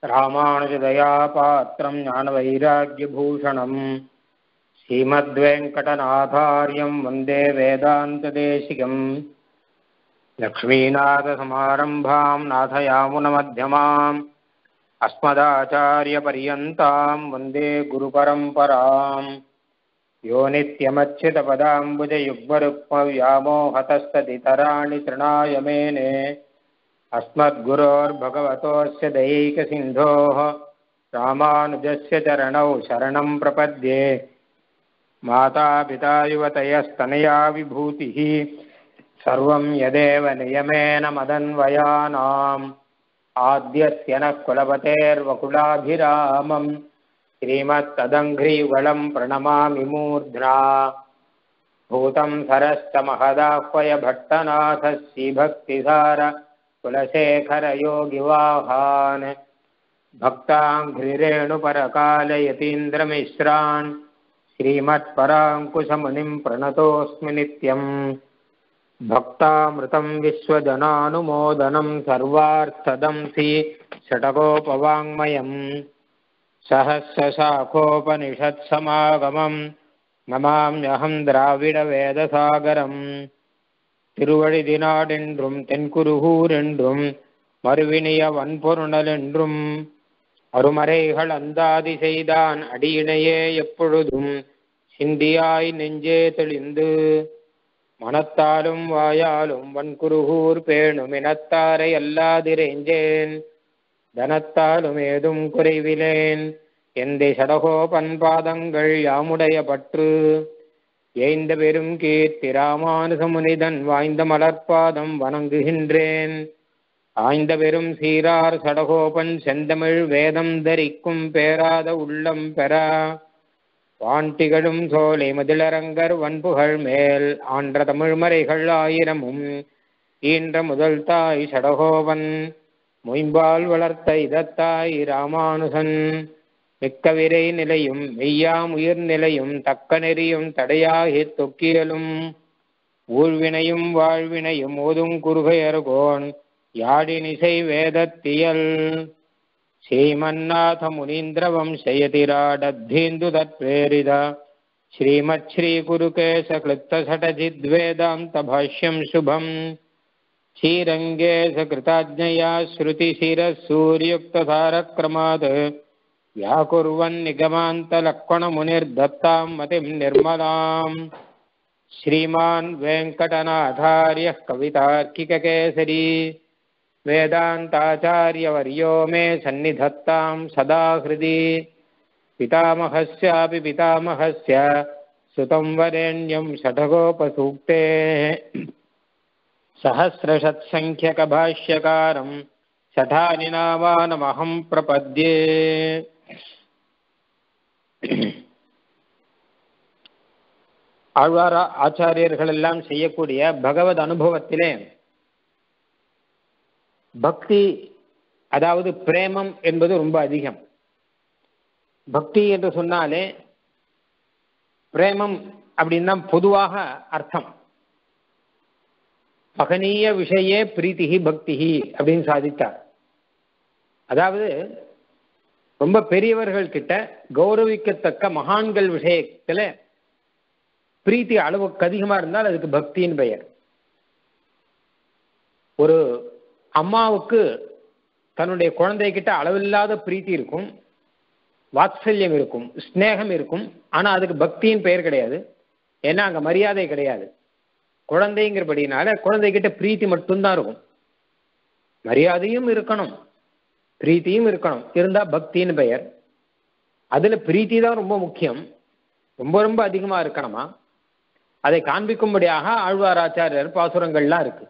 ராமானுஜதயா பாத்திரம் ஞானவைராக்கியபூஷணம் ஸ்ரீமத்வேங்கடநாதாரியம் வந்தே வேதாந்ததேசிகம் லக்ஷ்மீநாதசமாரம்பாம் நாதயாமுனமध्यமாம் अस्मदाचार्यपर्यन्ताम् वन्दे गुरुपरम्पराम् यो नित्यमच्युतपदाम्बुजयुग्मरुक्मव्यामोहतस्तदितराणि तृणाय मेने अस्मद्गुरोर्भगवतोऽस्य दैकसिन्धोः रामानुजस्य चरणौ शरणम् प्रपद्ये मातापिता युवतयस्तनया विभूतिः सर्वम् यदेव नियमेन मदन्वयानाम् आद्यस्य नः कुलपतेर्वकुलाभिरामम् श्रीमत्तदङ्घ्रियुगलम् प्रणमामि मूर्ध्ना भूतम् सरश्च महदाह्वय भट्टनाथः श्रीभक्तिसार कुलशेखरयोगिवाहान् भक्ताङ्घ्रिरेणुपरकालयतीन्द्रमिश्रान् श्रीमत्पराङ्कुशमुनिम् प्रणतोऽस्मि नित्यम् भक्तामृतं विश्वजनानुमोदनं सर्वार्थदंसि षटकोपवाङ्मयम् सहस्रशाखोपनिषत्समागमम् நமாம்யகம் திராவிட வேதசாகரம் திருவழிதினாடென்றும் தென்குருகூர் என்றும் மறுவினிய வன்பொருணல் என்றும் அருமறைகள் அந்தாதி செய்தான் அடியினையே எப்பொழுதும் சிந்தியாய் நெஞ்சே தெளிந்து மனத்தாலும் வாயாலும் வன்குருகூர் பேணும் இனத்தாரை அல்லாதிரேஞ்சேன் தனத்தாலும் ஏதும் குறைவிலேன் எந்தை சடகோபன் பாதங்கள் யாமுடைய பற்று ஏய்ந்த பெரும் கீர்த்தி ராமானுசமுனிதன் வாய்ந்த மலர்பாதம் வணங்குகின்றேன் ஆய்ந்த பெரும் சீரார் சடகோபன் செந்தமிழ் வேதம் தரிக்கும் பேராத உள்ளம் பெறா வாண்டிகளும் சோலை மதிலரங்கர் வன்புகள் மேல் ஆன்ற தமிழ்மறைகள் ஆயிரமும் ஈன்ற முதல் தாய் சடகோவன் மொயம்பால் வளர்த்த இதத்தாய் ராமானுசன் மிக்க விரை நிலையும் மெய்யாம் உயிர் நிலையும் தக்க நெறியும் தடையாகி தொக்கியலும் ஊழ்வினையும் வாழ்வினையும் ஓதும் குறுகையர்கோன் யாழினிசை வேதத்தியல் श्रीमन्नाथ मुनीन्द्रवंशयतिराडद्धीन्दु तत्प्रेरित श्रीमच्छ्रीकुरुकेशक्लृप्तषटजिद्वेदान्तभाष्यम् शुभम् श्रीरङ्गे सकृताज्ञया श्रुतिशिरः सूर्युक्तधारक्रमात् व्याकुर्वन्निगमान्तलक्ष्मणमुनिर्दत्ताम् मतिम् निर्मलाम् श्रीमान् वेङ्कटनाथार्यः कवितार्किककेसरी वेदान्ताचार्यवर्यो मे सन्निधत्तां सदा हृदि पितामहस्यापि पितामहस्य सुतं वरेण्यं षठगोपसूक्तेः सहस्रषत्सङ्ख्यकभाष्यकारं शठानि नामानमहं प्रपद्ये ஆழ்வார ஆச்சாரியர்கள் எல்லாம் செய்யக்கூடிய பகவத் அனுபவத்திலே பக்தி அதாவது பிரேமம் என்பது ரொம்ப அதிகம் பக்தி என்று சொன்னாலே பிரேமம் அப்படின்னா பொதுவாக அர்த்தம் பகனீய விஷயே பிரீத்திகி பக்திகி அப்படின்னு சாதித்தார் அதாவது ரொம்ப பெரியவர்கள் கிட்ட கௌரவிக்கத்தக்க மகான்கள் விஷயத்துல பிரீத்தி அளவுக்கு அதிகமா இருந்தால் அதுக்கு பக்தின்னு பெயர் ஒரு அம்மாவுக்கு தன்னுடைய குழந்தைகிட்ட அளவில்லாத பிரீத்தி இருக்கும் வாத்சல்யம் இருக்கும் ஸ்னேகம் இருக்கும் ஆனா அதுக்கு பக்தியின் பெயர் கிடையாது ஏன்னா அங்க மரியாதை கிடையாது குழந்தைங்கிறபடினால குழந்தைகிட்ட பிரீத்தி மட்டும்தான் இருக்கும் மரியாதையும் இருக்கணும் பிரீத்தியும் இருக்கணும் இருந்தா பக்தின்னு பெயர் அதுல பிரீத்தி தான் ரொம்ப முக்கியம் ரொம்ப ரொம்ப அதிகமா இருக்கணுமா அதை காண்பிக்கும்படியாக ஆழ்வாராச்சாரியர் பாசுரங்கள்லாம் இருக்கு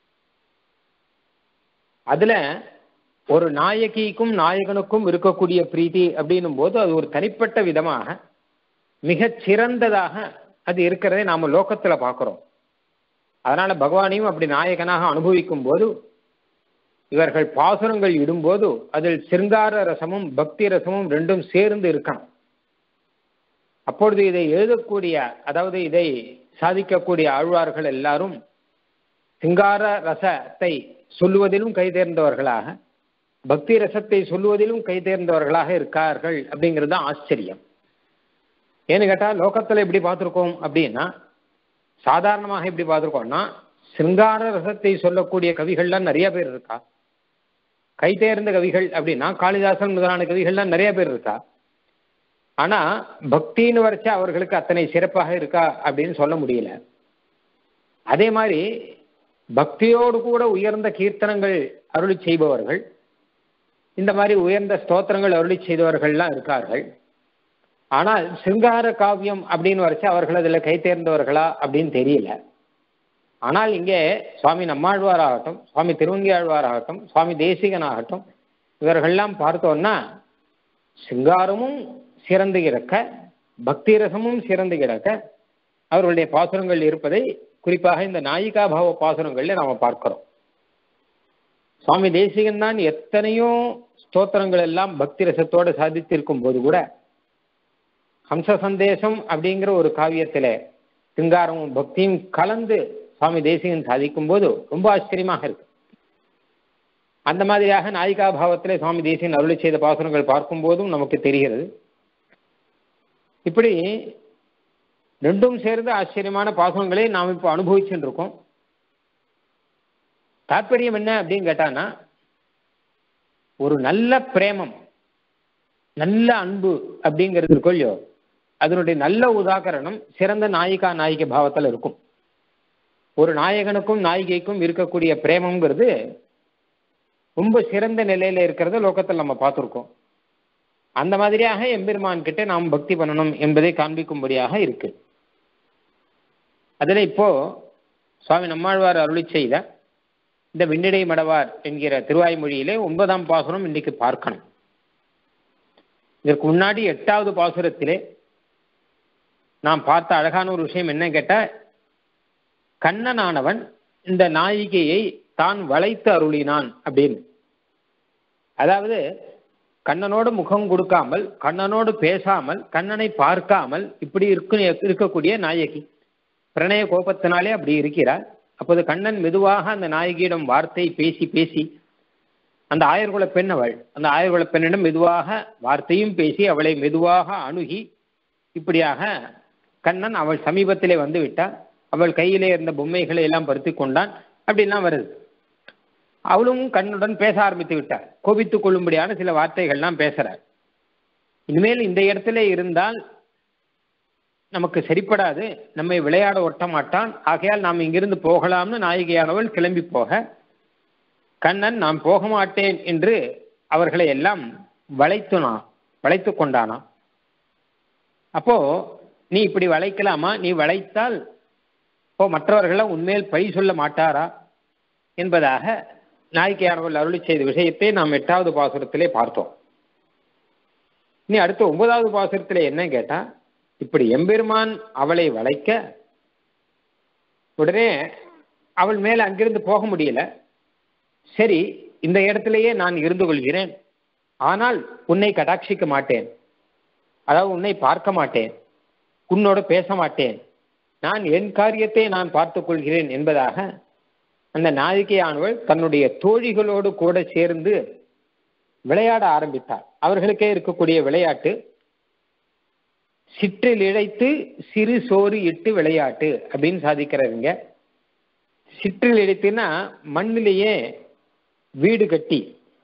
அதுல ஒரு நாயகிக்கும் நாயகனுக்கும் இருக்கக்கூடிய பிரீத்தி அப்படின்னும் போது அது ஒரு தனிப்பட்ட விதமாக மிகச் சிறந்ததாக அது இருக்கிறதை நாம லோகத்துல பார்க்கிறோம் அதனால பகவானையும் அப்படி நாயகனாக அனுபவிக்கும் போது இவர்கள் பாசுரங்கள் இடும்போது அதில் சிருங்கார ரசமும் பக்தி ரசமும் ரெண்டும் சேர்ந்து இருக்கணும் அப்பொழுது இதை எழுதக்கூடிய அதாவது இதை சாதிக்கக்கூடிய ஆழ்வார்கள் எல்லாரும் சிங்கார ரசத்தை சொல்லுவதிலும் கைதேர்ந்தவர்களாக பக்தி ரசத்தை சொல்லுவதிலும் கை தேர்ந்தவர்களாக இருக்கார்கள் அப்படிங்கிறது தான் ஆச்சரியம் ஏன்னு கேட்டால் லோகத்தில் எப்படி பார்த்துருக்கோம் அப்படின்னா சாதாரணமாக எப்படி பார்த்துருக்கோம்னா சிருங்கார ரசத்தை சொல்லக்கூடிய கவிகள்லாம் நிறைய பேர் இருக்கா கை தேர்ந்த கவிகள் அப்படின்னா காளிதாசன் முதலான கவிகள்லாம் நிறைய பேர் இருக்கா ஆனா பக்தின்னு வரைச்சா அவர்களுக்கு அத்தனை சிறப்பாக இருக்கா அப்படின்னு சொல்ல முடியல அதே மாதிரி பக்தியோடு கூட உயர்ந்த கீர்த்தனங்கள் அருளி செய்பவர்கள் இந்த மாதிரி உயர்ந்த ஸ்தோத்திரங்கள் அருளி செய்தவர்கள்லாம் இருக்கார்கள் ஆனால் சிங்கார காவியம் அப்படின்னு வரைச்சு அவர்கள் அதில் கை தேர்ந்தவர்களா அப்படின்னு தெரியல ஆனால் இங்கே சுவாமி நம்மாழ்வார் ஆகட்டும் சுவாமி திருவங்கி ஆழ்வார் ஆகட்டும் சுவாமி தேசிகன் ஆகட்டும் இவர்கள்லாம் பார்த்தோம்னா சிங்காரமும் சிறந்து கிடக்க பக்தி ரசமும் சிறந்து கிடக்க அவர்களுடைய பாசுரங்கள் இருப்பதை குறிப்பாக இந்த நாயிகா பாவ பாசுரங்கள்ல நாம பார்க்கிறோம் சுவாமி தேசிகன் தான் எத்தனையோ ஸ்தோத்திரங்கள் எல்லாம் பக்தி ரசத்தோடு சாதித்திருக்கும் போது கூட ஹம்ச சந்தேசம் அப்படிங்கிற ஒரு காவியத்துல சிங்காரமும் பக்தியும் கலந்து சுவாமி தேசிகன் சாதிக்கும் போது ரொம்ப ஆச்சரியமாக இருக்கு அந்த மாதிரியாக நாயிகா பாவத்திலே சுவாமி தேசிகன் அருளி செய்த பாசுரங்கள் பார்க்கும் போதும் நமக்கு தெரிகிறது இப்படி ரெண்டும் சேர்ந்து ஆச்சரியமான பாசுரங்களை நாம் இப்போ அனுபவிச்சுட்டு இருக்கோம் தாற்பயம் என்ன அப்படின்னு கேட்டானா ஒரு நல்ல பிரேமம் நல்ல அன்பு அப்படிங்கிறது இருக்கும் இல்லையோ அதனுடைய நல்ல உதாகரணம் சிறந்த நாயிகா நாயிகை பாவத்தில் இருக்கும் ஒரு நாயகனுக்கும் நாயிகைக்கும் இருக்கக்கூடிய பிரேமங்கிறது ரொம்ப சிறந்த நிலையில இருக்கிறத லோகத்தில் நம்ம பார்த்துருக்கோம் அந்த மாதிரியாக எம்பெருமான் கிட்ட நாம் பக்தி பண்ணணும் என்பதை காண்பிக்கும்படியாக இருக்கு அதில் இப்போ சுவாமி நம்மாழ்வார் அருளி செய்த இந்த விண்ணிடை மடவார் என்கிற திருவாய்மொழியிலே ஒன்பதாம் பாசுரம் இன்னைக்கு பார்க்கணும் இதற்கு முன்னாடி எட்டாவது பாசுரத்திலே நாம் பார்த்த அழகான ஒரு விஷயம் என்ன கேட்டா கண்ணனானவன் இந்த நாயிகையை தான் வளைத்து அருளினான் அப்படின்னு அதாவது கண்ணனோடு முகம் கொடுக்காமல் கண்ணனோடு பேசாமல் கண்ணனை பார்க்காமல் இப்படி இருக்கு இருக்கக்கூடிய நாயகி பிரணய கோபத்தினாலே அப்படி இருக்கிறார் அப்போது கண்ணன் மெதுவாக அந்த நாயகியிடம் வார்த்தை பேசி பேசி அந்த ஆயர்குல பெண் அவள் அந்த ஆயர்குல பெண்ணிடம் மெதுவாக வார்த்தையும் பேசி அவளை மெதுவாக அணுகி இப்படியாக கண்ணன் அவள் சமீபத்திலே வந்து விட்டாள் அவள் கையிலே இருந்த பொம்மைகளை எல்லாம் பருத்தி கொண்டான் அப்படிலாம் வருது அவளும் கண்ணுடன் பேச ஆரம்பித்து விட்டார் கோபித்துக் கொள்ளும்படியான சில வார்த்தைகள்லாம் பேசுறார் இனிமேல் இந்த இடத்துல இருந்தால் நமக்கு சரிப்படாது நம்மை விளையாட ஒட்ட மாட்டான் ஆகையால் நாம் இங்கிருந்து போகலாம்னு நாயகியானவள் கிளம்பி போக கண்ணன் நான் போக மாட்டேன் என்று அவர்களை எல்லாம் வளைத்துனா வளைத்து கொண்டானா அப்போ நீ இப்படி வளைக்கலாமா நீ வளைத்தால் இப்போ மற்றவர்கள்லாம் உண்மையில் பழி சொல்ல மாட்டாரா என்பதாக நாய்க்கையானவர்கள் அருளி செய்த விஷயத்தை நாம் எட்டாவது பாசுரத்திலே பார்த்தோம் இனி அடுத்த ஒன்பதாவது பாசுரத்திலே என்ன கேட்டா இப்படி எம்பெருமான் அவளை வளைக்க உடனே அவள் மேல அங்கிருந்து போக முடியல சரி இந்த இடத்திலேயே நான் இருந்து கொள்கிறேன் ஆனால் உன்னை கடாட்சிக்க மாட்டேன் அதாவது உன்னை பார்க்க மாட்டேன் உன்னோட பேச மாட்டேன் நான் என் காரியத்தை நான் பார்த்துக் கொள்கிறேன் என்பதாக அந்த நாயகியானவள் தன்னுடைய தோழிகளோடு கூட சேர்ந்து விளையாட ஆரம்பித்தார் அவர்களுக்கே இருக்கக்கூடிய விளையாட்டு சிற்றில் இழைத்து சிறு சோறு இட்டு விளையாட்டு அப்படின்னு சாதிக்கிறாருங்க சிற்றில் இழைத்துன்னா மண்ணிலேயே வீடு கட்டி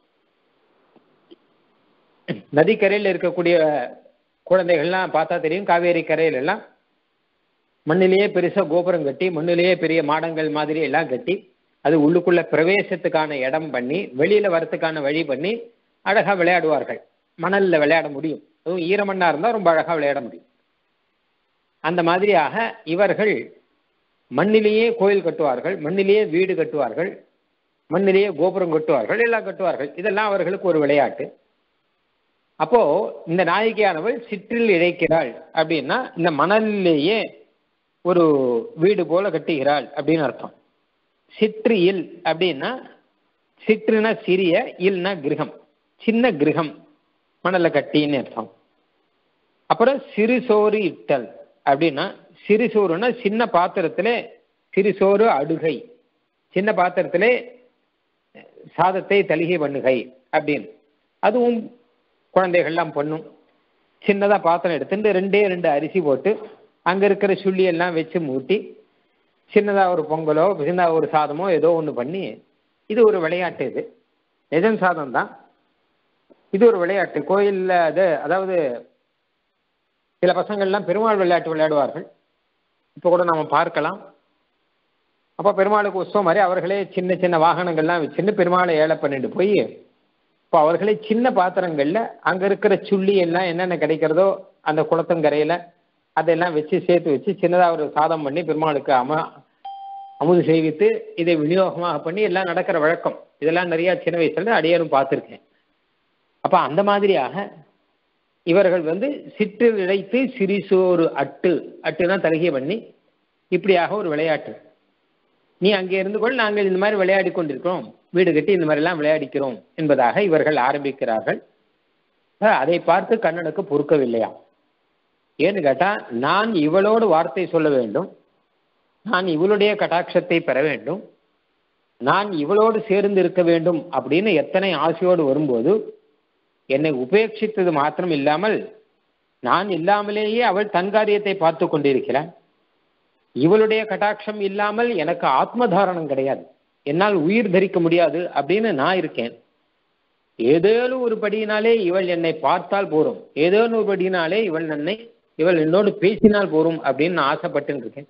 நதிக்கரையில் இருக்கக்கூடிய குழந்தைகள்லாம் பார்த்தா தெரியும் காவேரி கரையில எல்லாம் மண்ணிலேயே பெருசா கோபுரம் கட்டி மண்ணிலேயே பெரிய மாடங்கள் மாதிரி எல்லாம் கட்டி அது உள்ளுக்குள்ள பிரவேசத்துக்கான இடம் பண்ணி வெளியில வரத்துக்கான வழி பண்ணி அழகா விளையாடுவார்கள் மணல்ல விளையாட முடியும் அதுவும் ஈரமண்ணா இருந்தா ரொம்ப அழகா விளையாட முடியும் அந்த மாதிரியாக இவர்கள் மண்ணிலேயே கோயில் கட்டுவார்கள் மண்ணிலேயே வீடு கட்டுவார்கள் மண்ணிலேயே கோபுரம் கட்டுவார்கள் எல்லாம் கட்டுவார்கள் இதெல்லாம் அவர்களுக்கு ஒரு விளையாட்டு அப்போ இந்த நாயகியானவள் சிற்றில் இழைக்கிறாள் அப்படின்னா இந்த மணலிலேயே ஒரு வீடு போல கட்டுகிறாள் அப்படின்னு அர்த்தம் சிற்று இல் அப்படின்னா சிற்றுனா சிறிய இல்னா கிரகம் சின்ன கிரகம் மணல கட்டின்னு அர்த்தம் அப்புறம் சிறுசோறு இட்டல் அப்படின்னா சிறுசோறுனா சின்ன பாத்திரத்துல சிறுசோறு அடுகை சின்ன பாத்திரத்திலே சாதத்தை தலிகை பண்ணுகை அப்படின்னு அதுவும் குழந்தைகள்லாம் பண்ணும் சின்னதாக பாத்திரம் எடுத்துட்டு ரெண்டே ரெண்டு அரிசி போட்டு அங்கே இருக்கிற சுள்ளி எல்லாம் வச்சு மூட்டி சின்னதாக ஒரு பொங்கலோ சின்னதாக ஒரு சாதமோ ஏதோ ஒன்று பண்ணி இது ஒரு விளையாட்டு இது நிஜம் சாதம் தான் இது ஒரு விளையாட்டு கோயிலில் அது அதாவது சில பசங்கள்லாம் பெருமாள் விளையாட்டு விளையாடுவார்கள் இப்போ கூட நாம் பார்க்கலாம் அப்போ பெருமாளுக்கு உற்சவம் மாதிரி அவர்களே சின்ன சின்ன வாகனங்கள்லாம் வச்சுட்டு பெருமாளை ஏழை பண்ணிட்டு போய் இப்போ அவர்களே சின்ன பாத்திரங்களில் அங்கே இருக்கிற சுள்ளி எல்லாம் என்னென்ன கிடைக்கிறதோ அந்த குளத்தங்கரையில் அதெல்லாம் வச்சு சேர்த்து வச்சு சின்னதாக ஒரு சாதம் பண்ணி பெருமாளுக்கு அம அமுது செய்வித்து இதை விநியோகமாக பண்ணி எல்லாம் நடக்கிற வழக்கம் இதெல்லாம் நிறையா சின்ன வயசுல அடியாரும் பார்த்துருக்கேன் அப்போ அந்த மாதிரியாக இவர்கள் வந்து சிற்றில் இழைத்து சிறிசோறு அட்டு அட்டுனா தலகிய பண்ணி இப்படியாக ஒரு விளையாட்டு நீ அங்கே இருந்து கொள் நாங்கள் இந்த மாதிரி விளையாடி கொண்டிருக்கிறோம் வீடு கட்டி இந்த மாதிரிலாம் விளையாடிக்கிறோம் என்பதாக இவர்கள் ஆரம்பிக்கிறார்கள் அதை பார்த்து கண்ணனுக்கு பொறுக்கவில்லையா ஏன்னு கேட்டால் நான் இவளோடு வார்த்தை சொல்ல வேண்டும் நான் இவளுடைய கட்டாட்சத்தை பெற வேண்டும் நான் இவளோடு சேர்ந்து இருக்க வேண்டும் அப்படின்னு எத்தனை ஆசையோடு வரும்போது என்னை உபேட்சித்தது மாத்திரம் இல்லாமல் நான் இல்லாமலேயே அவள் தன் காரியத்தை பார்த்து கொண்டிருக்கிறாள் இவளுடைய கட்டாட்சம் இல்லாமல் எனக்கு ஆத்மதாரணம் கிடையாது என்னால் உயிர் தரிக்க முடியாது அப்படின்னு நான் இருக்கேன் ஏதேனும் ஒரு படியினாலே இவள் என்னை பார்த்தால் போரும் ஏதேனும் ஒரு படியினாலே இவள் என்னை இவள் என்னோடு பேசினால் போரும் அப்படின்னு நான் ஆசைப்பட்டு இருக்கேன்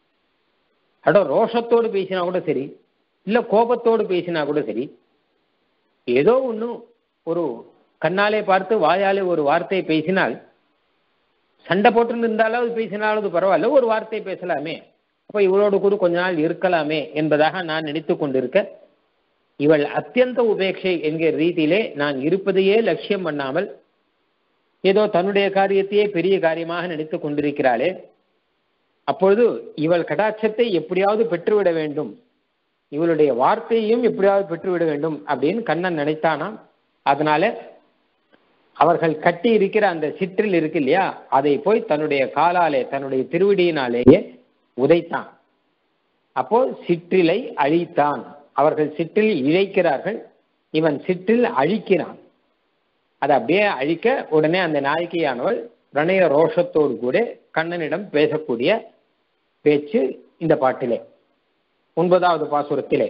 அட ரோஷத்தோடு பேசினா கூட சரி இல்லை கோபத்தோடு பேசினா கூட சரி ஏதோ ஒன்றும் ஒரு கண்ணாலே பார்த்து வாயாலே ஒரு வார்த்தையை பேசினால் சண்டை போட்டு இருந்தாலாவது பேசினாலும் பரவாயில்ல ஒரு வார்த்தை பேசலாமே அப்போ இவளோடு கூட கொஞ்ச நாள் இருக்கலாமே என்பதாக நான் நினைத்து கொண்டிருக்க இவள் அத்தியந்த உபேட்சை என்கிற ரீதியிலே நான் இருப்பதையே லட்சியம் பண்ணாமல் ஏதோ தன்னுடைய காரியத்தையே பெரிய காரியமாக நினைத்து கொண்டிருக்கிறாளே அப்பொழுது இவள் கடாட்சத்தை எப்படியாவது பெற்றுவிட வேண்டும் இவளுடைய வார்த்தையையும் எப்படியாவது பெற்றுவிட வேண்டும் அப்படின்னு கண்ணன் நினைத்தானாம் அதனால அவர்கள் கட்டி இருக்கிற அந்த சிற்றில் இருக்கு இல்லையா அதை போய் தன்னுடைய காலாலே தன்னுடைய திருவிடியினாலேயே உதைத்தான் அப்போ சிற்றிலை அழித்தான் அவர்கள் சிற்றில் இழைக்கிறார்கள் இவன் சிற்றில் அழிக்கிறான் அதை அப்படியே அழிக்க உடனே அந்த நாயகியானவள் பிரணய ரோஷத்தோடு கூட கண்ணனிடம் பேசக்கூடிய பேச்சு இந்த பாட்டிலே ஒன்பதாவது பாசுரத்திலே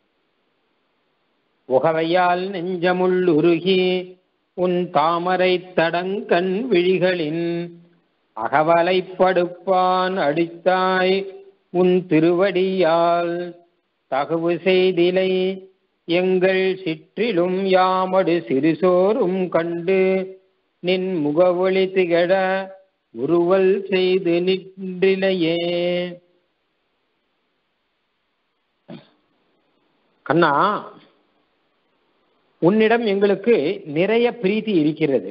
உகவையால் நெஞ்சமுள் உருகி உன் தாமரை தடங்கண் விழிகளின் அகவலைப்படுப்பான் அடித்தாய் உன் திருவடியால் தகவு செய்திலை எங்கள் சிற்றிலும் யாமடு சிறுசோறும் கண்டு நின் முகவொளி திகழ உருவல் செய்து நின்றிலையே கண்ணா உன்னிடம் எங்களுக்கு நிறைய பிரீத்தி இருக்கிறது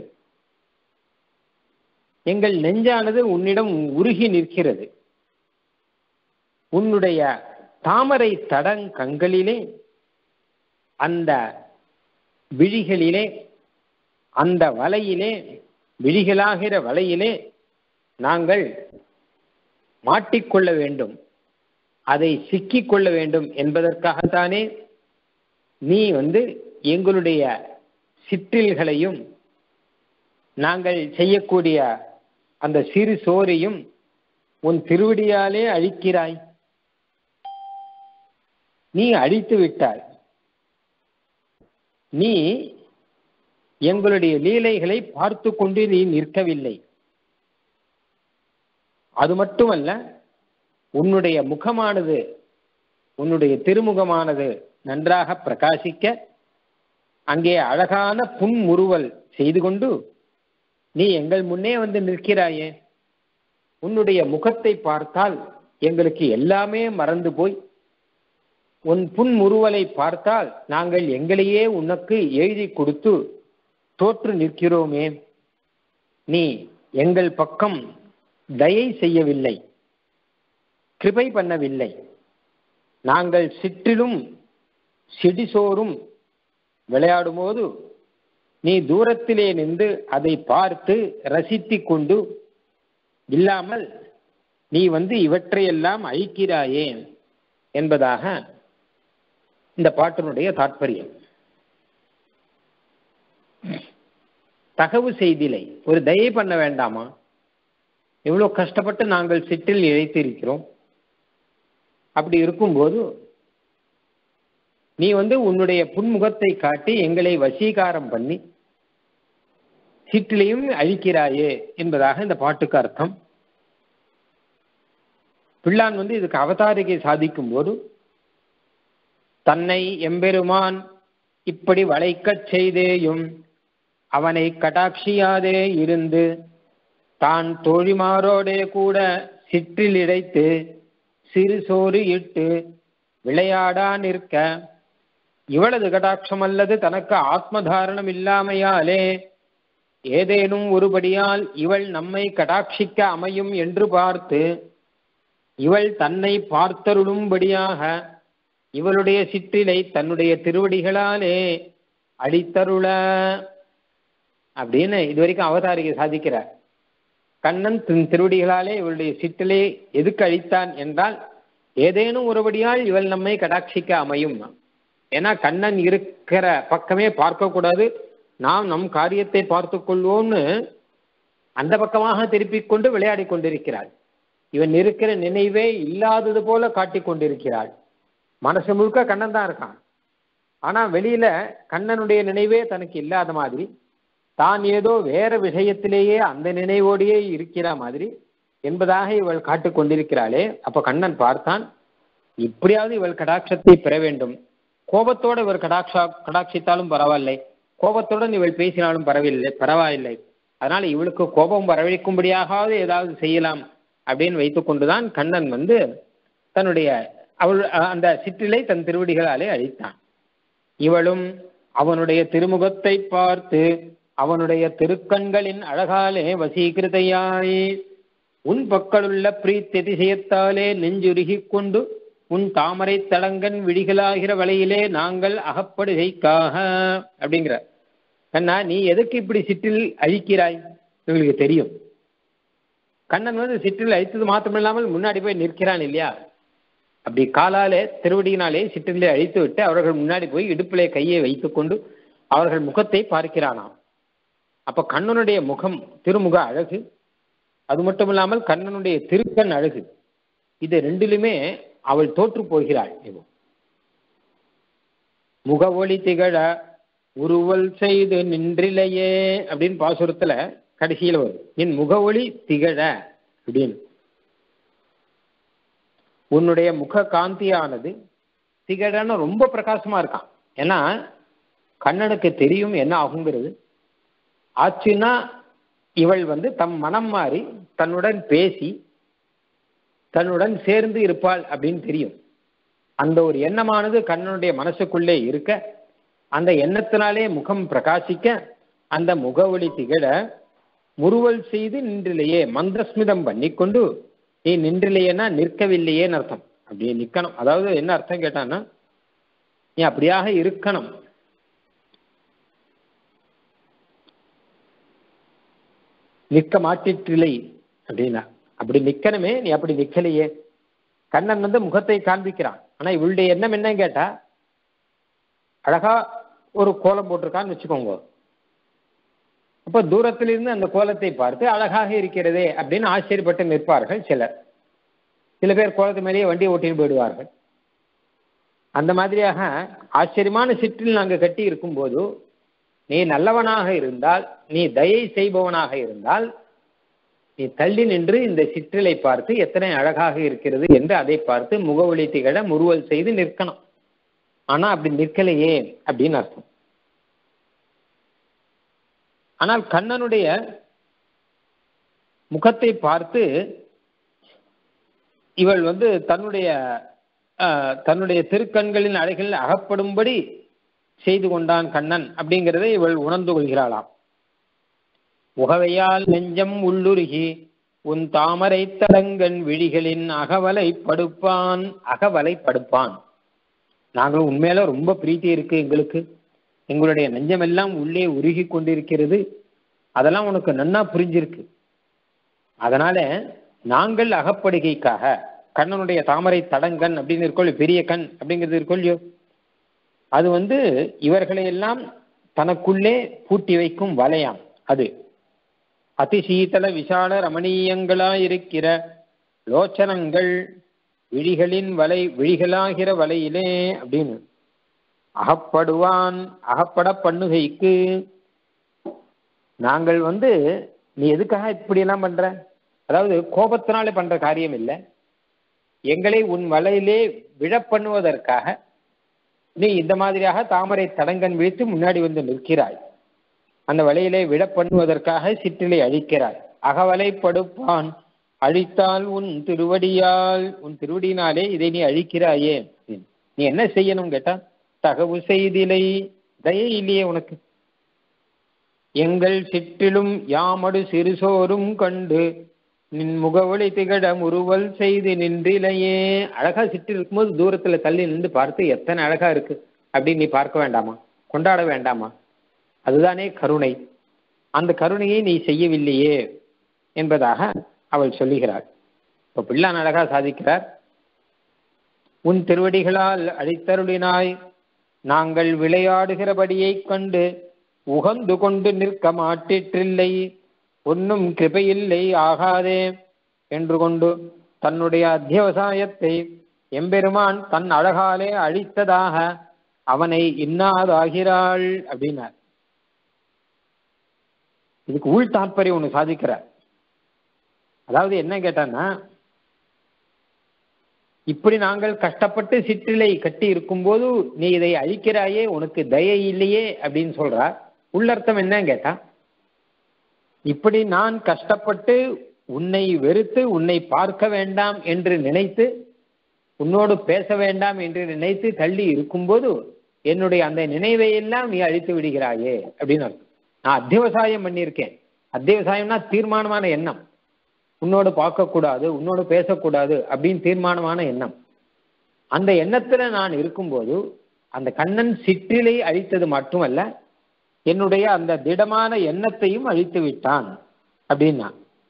எங்கள் நெஞ்சானது உன்னிடம் உருகி நிற்கிறது உன்னுடைய தாமரை தடங்கங்களிலே அந்த விழிகளிலே அந்த வலையிலே விழிகளாகிற வலையிலே நாங்கள் மாட்டிக்கொள்ள வேண்டும் அதை சிக்கிக்கொள்ள வேண்டும் என்பதற்காகத்தானே நீ வந்து எங்களுடைய சிற்றில்களையும் நாங்கள் செய்யக்கூடிய அந்த சிறு சோறையும் உன் திருவடியாலே அழிக்கிறாய் நீ அழித்து விட்டாய் நீ எங்களுடைய லீலைகளை பார்த்து கொண்டு நீ நிற்கவில்லை அது மட்டுமல்ல உன்னுடைய முகமானது உன்னுடைய திருமுகமானது நன்றாக பிரகாசிக்க அங்கே அழகான புன்முறுவல் செய்து கொண்டு நீ எங்கள் முன்னே வந்து நிற்கிறாயே உன்னுடைய முகத்தை பார்த்தால் எங்களுக்கு எல்லாமே மறந்து போய் உன் புன்முறுவலை பார்த்தால் நாங்கள் எங்களையே உனக்கு எழுதி கொடுத்து தோற்று நிற்கிறோமே நீ எங்கள் பக்கம் தயை செய்யவில்லை கிருபை பண்ணவில்லை நாங்கள் சிற்றிலும் செடிசோறும் விளையாடும்போது நீ தூரத்திலே நின்று அதை பார்த்து ரசித்து கொண்டு இல்லாமல் நீ வந்து இவற்றையெல்லாம் அழிக்கிறாயே என்பதாக இந்த பாட்டினுடைய தாற்பயம் தகவு செய்திலை ஒரு தயை பண்ண வேண்டாமா எவ்வளோ கஷ்டப்பட்டு நாங்கள் சிற்றில் இழைத்திருக்கிறோம் அப்படி இருக்கும்போது நீ வந்து உன்னுடைய புன்முகத்தை காட்டி எங்களை வசீகாரம் பண்ணி சிற்றிலையும் அழிக்கிறாயே என்பதாக இந்த பாட்டுக்கு அர்த்தம் பிள்ளான் வந்து இதுக்கு அவதாரிகை சாதிக்கும் போது தன்னை எம்பெருமான் இப்படி வளைக்கச் செய்தேயும் அவனை கடாட்சியாதே இருந்து தான் தோழிமாரோடே கூட சிற்றில் இடைத்து சிறு சோறு இட்டு விளையாடா நிற்க இவளது கடாட்சம் அல்லது தனக்கு ஆத்மதாரணம் இல்லாமையாலே ஏதேனும் ஒருபடியால் இவள் நம்மை கடாட்சிக்க அமையும் என்று பார்த்து இவள் தன்னை பார்த்தருளும்படியாக இவளுடைய சிற்றிலை தன்னுடைய திருவடிகளாலே அடித்தருள அப்படின்னு இது வரைக்கும் அவதாரிகை சாதிக்கிறார் கண்ணன் தின் திருவடிகளாலே இவளுடைய சிற்றிலை எதுக்கு அழித்தான் என்றால் ஏதேனும் ஒருபடியால் இவள் நம்மை கடாட்சிக்க அமையும் ஏன்னா கண்ணன் இருக்கிற பக்கமே பார்க்கக்கூடாது நாம் நம் காரியத்தை பார்த்து கொள்வோம்னு அந்த பக்கமாக திருப்பிக் கொண்டு விளையாடி கொண்டிருக்கிறாள் இவன் இருக்கிற நினைவே இல்லாதது போல காட்டிக் கொண்டிருக்கிறாள் மனசு முழுக்க கண்ணன் தான் இருக்கான் ஆனா வெளியில கண்ணனுடைய நினைவே தனக்கு இல்லாத மாதிரி தான் ஏதோ வேற விஷயத்திலேயே அந்த நினைவோடையே இருக்கிற மாதிரி என்பதாக இவள் காட்டிக் கொண்டிருக்கிறாளே அப்ப கண்ணன் பார்த்தான் இப்படியாவது இவள் கடாட்சத்தை பெற வேண்டும் கோபத்தோட இவர் கடாட்சா கடாட்சித்தாலும் பரவாயில்லை கோபத்துடன் இவள் பேசினாலும் பரவாயில்லை பரவாயில்லை அதனால இவளுக்கு கோபம் வரவழைக்கும்படியாகாவது ஏதாவது செய்யலாம் அப்படின்னு வைத்துக்கொண்டுதான் கண்ணன் வந்து தன்னுடைய அவள் அந்த சிற்றிலை தன் திருவடிகளாலே அழித்தான் இவளும் அவனுடைய திருமுகத்தை பார்த்து அவனுடைய திருக்கண்களின் அழகாலே வசீகிருதையாய் உன் பக்கலுள்ள பிரீத்ததிசயத்தாலே நெஞ்சுருகிக் கொண்டு உன் தாமரை தடங்கன் விழிகளாகிற வலையிலே நாங்கள் அகப்படுகைக்காக அப்படிங்கிற கண்ணா நீ எதுக்கு இப்படி சிற்றில் அழிக்கிறாய் உங்களுக்கு தெரியும் கண்ணன் வந்து சிற்றில் அழித்தது மாத்திரமில்லாமல் முன்னாடி போய் நிற்கிறான் இல்லையா அப்படி காலாலே திருவடியினாலே சிற்றிலே அழித்து விட்டு அவர்கள் முன்னாடி போய் இடுப்பிலே கையை வைத்துக்கொண்டு அவர்கள் முகத்தை பார்க்கிறானாம் அப்ப கண்ணனுடைய முகம் திருமுக அழகு அது மட்டும் இல்லாமல் கண்ணனுடைய திருக்கண் அழகு இது ரெண்டிலுமே அவள் தோற்று போகிறாள் இவ முக ஒளி திகழ உருவல் செய்து நின்றிலையே அப்படின்னு பாசுரத்துல கடைசியில் வரும் என் முக ஒளி திகழ அப்படின்னு உன்னுடைய முக காந்தியானது திகழன்னு ரொம்ப பிரகாசமா இருக்கான் ஏன்னா கண்ணனுக்கு தெரியும் என்ன ஆகுங்கிறது ஆச்சுன்னா இவள் வந்து தம் மனம் மாறி தன்னுடன் பேசி தன்னுடன் சேர்ந்து இருப்பாள் அப்படின்னு தெரியும் அந்த ஒரு எண்ணமானது கண்ணனுடைய மனசுக்குள்ளே இருக்க அந்த எண்ணத்தினாலே முகம் பிரகாசிக்க அந்த முகவொளி திகழ முறுவல் செய்து நின்றிலேயே மந்திரஸ்மிதம் பண்ணிக்கொண்டு நீ நின்றிலேயேனா நிற்கவில்லையேன்னு அர்த்தம் அப்படியே நிக்கணும் அதாவது என்ன அர்த்தம் கேட்டான்னா நீ அப்படியாக இருக்கணும் நிற்க மாட்டிற்றில்லை அப்படின்னா அப்படி நிக்கணுமே நீ அப்படி நிக்கலையே கண்ணன் வந்து முகத்தை காண்பிக்கிறான் ஆனா இவளுடைய எண்ணம் என்னன்னு கேட்டா அழகா ஒரு கோலம் போட்டிருக்கான்னு வச்சுக்கோங்க அப்போ தூரத்திலிருந்து அந்த கோலத்தை பார்த்து அழகாக இருக்கிறதே அப்படின்னு ஆச்சரியப்பட்டு நிற்பார்கள் சிலர் சில பேர் கோலத்து மேலேயே வண்டியை ஓட்டின்னு போயிடுவார்கள் அந்த மாதிரியாக ஆச்சரியமான சிற்றில் நாங்கள் கட்டி இருக்கும்போது நீ நல்லவனாக இருந்தால் நீ தயை செய்பவனாக இருந்தால் நீ தள்ளி நின்று இந்த சிற்றிலை பார்த்து எத்தனை அழகாக இருக்கிறது என்று அதை பார்த்து முகவொளி திகழ முறுவல் செய்து நிற்கணும் ஆனா அப்படி நிற்கலையே அப்படின்னு அர்த்தம் ஆனால் கண்ணனுடைய முகத்தை பார்த்து இவள் வந்து தன்னுடைய தன்னுடைய திருக்கண்களின் அலைகள் அகப்படும்படி செய்து கொண்டான் கண்ணன் அப்படிங்கிறதை இவள் உணர்ந்து கொள்கிறாளாம் உகவையால் நெஞ்சம் உள்ளுருகி உன் தாமரை தடங்கன் விழிகளின் அகவலை படுப்பான் அகவலை படுப்பான் நாங்களும் உண்மையில ரொம்ப பிரீத்தி இருக்கு எங்களுக்கு எங்களுடைய நெஞ்சமெல்லாம் உள்ளே உருகி கொண்டிருக்கிறது அதெல்லாம் உனக்கு நன்னா புரிஞ்சிருக்கு அதனால நாங்கள் அகப்படுகைக்காக கண்ணனுடைய தாமரை தடங்கன் அப்படின்னு இருக்கோ பெரிய கண் அப்படிங்கிறது இருக்கோ இல்லையோ அது வந்து இவர்களை எல்லாம் தனக்குள்ளே பூட்டி வைக்கும் வலையாம் அது அதிசீதல விஷால ரமணீயங்களாயிருக்கிற லோச்சனங்கள் விழிகளின் வலை விழிகளாகிற வலையிலே அப்படின்னு அகப்படுவான் அகப்பட பண்ணுகைக்கு நாங்கள் வந்து நீ எதுக்காக இப்படி எல்லாம் பண்ற அதாவது கோபத்தினாலே பண்ற காரியம் இல்லை எங்களை உன் வலையிலே விழ பண்ணுவதற்காக நீ இந்த மாதிரியாக தாமரை தடங்கன் விழித்து முன்னாடி வந்து நிற்கிறாய் அந்த வலையிலே விட பண்ணுவதற்காக சிற்றிலை அழிக்கிறாய் அகவலை படுப்பான் அழித்தால் உன் திருவடியால் உன் திருவடியினாலே இதை நீ அழிக்கிறாயே நீ என்ன செய்யணும் கேட்டா தகவு செய்திலை தயை இல்லையே உனக்கு எங்கள் சிற்றிலும் யாமடு சிறுசோரும் கண்டு நின் முகவழி திகழ முறுவல் செய்து நின்றிலையே அழகா சிற்றில் இருக்கும்போது தூரத்துல தள்ளி நின்று பார்த்து எத்தனை அழகா இருக்கு அப்படின்னு நீ பார்க்க வேண்டாமா கொண்டாட வேண்டாமா அதுதானே கருணை அந்த கருணையை நீ செய்யவில்லையே என்பதாக அவள் சொல்லுகிறாள் இப்போ பிள்ளான் அழகா சாதிக்கிறார் உன் திருவடிகளால் அழித்தருளினாய் நாங்கள் விளையாடுகிறபடியைக் கண்டு உகந்து கொண்டு நிற்க மாட்டிற்றில்லை ஒன்னும் கிருபையில்லை ஆகாதே என்று கொண்டு தன்னுடைய அத்தியவசாயத்தை எம்பெருமான் தன் அழகாலே அழித்ததாக அவனை இன்னாதாகிறாள் அப்படின்னார் இதுக்கு உள் தாற்பயம் ஒன்று சாதிக்கிறார் அதாவது என்ன கேட்டான்னா இப்படி நாங்கள் கஷ்டப்பட்டு சிற்றிலை கட்டி இருக்கும்போது நீ இதை அழிக்கிறாயே உனக்கு தயை இல்லையே அப்படின்னு சொல்றா உள்ளர்த்தம் என்ன கேட்டா இப்படி நான் கஷ்டப்பட்டு உன்னை வெறுத்து உன்னை பார்க்க வேண்டாம் என்று நினைத்து உன்னோடு பேச வேண்டாம் என்று நினைத்து தள்ளி இருக்கும்போது என்னுடைய அந்த நினைவை எல்லாம் நீ அழித்து விடுகிறாயே அப்படின்னு அர்த்தம் நான் அத்தியவசாயம் பண்ணியிருக்கேன் அத்தியவசாயம்னா தீர்மானமான எண்ணம் உன்னோடு பார்க்கக்கூடாது உன்னோடு பேசக்கூடாது அப்படின்னு தீர்மானமான எண்ணம் அந்த எண்ணத்துல நான் இருக்கும்போது அந்த கண்ணன் சிற்றிலை அழித்தது மட்டுமல்ல என்னுடைய அந்த திடமான எண்ணத்தையும் அழித்து விட்டான் அப்படின்னா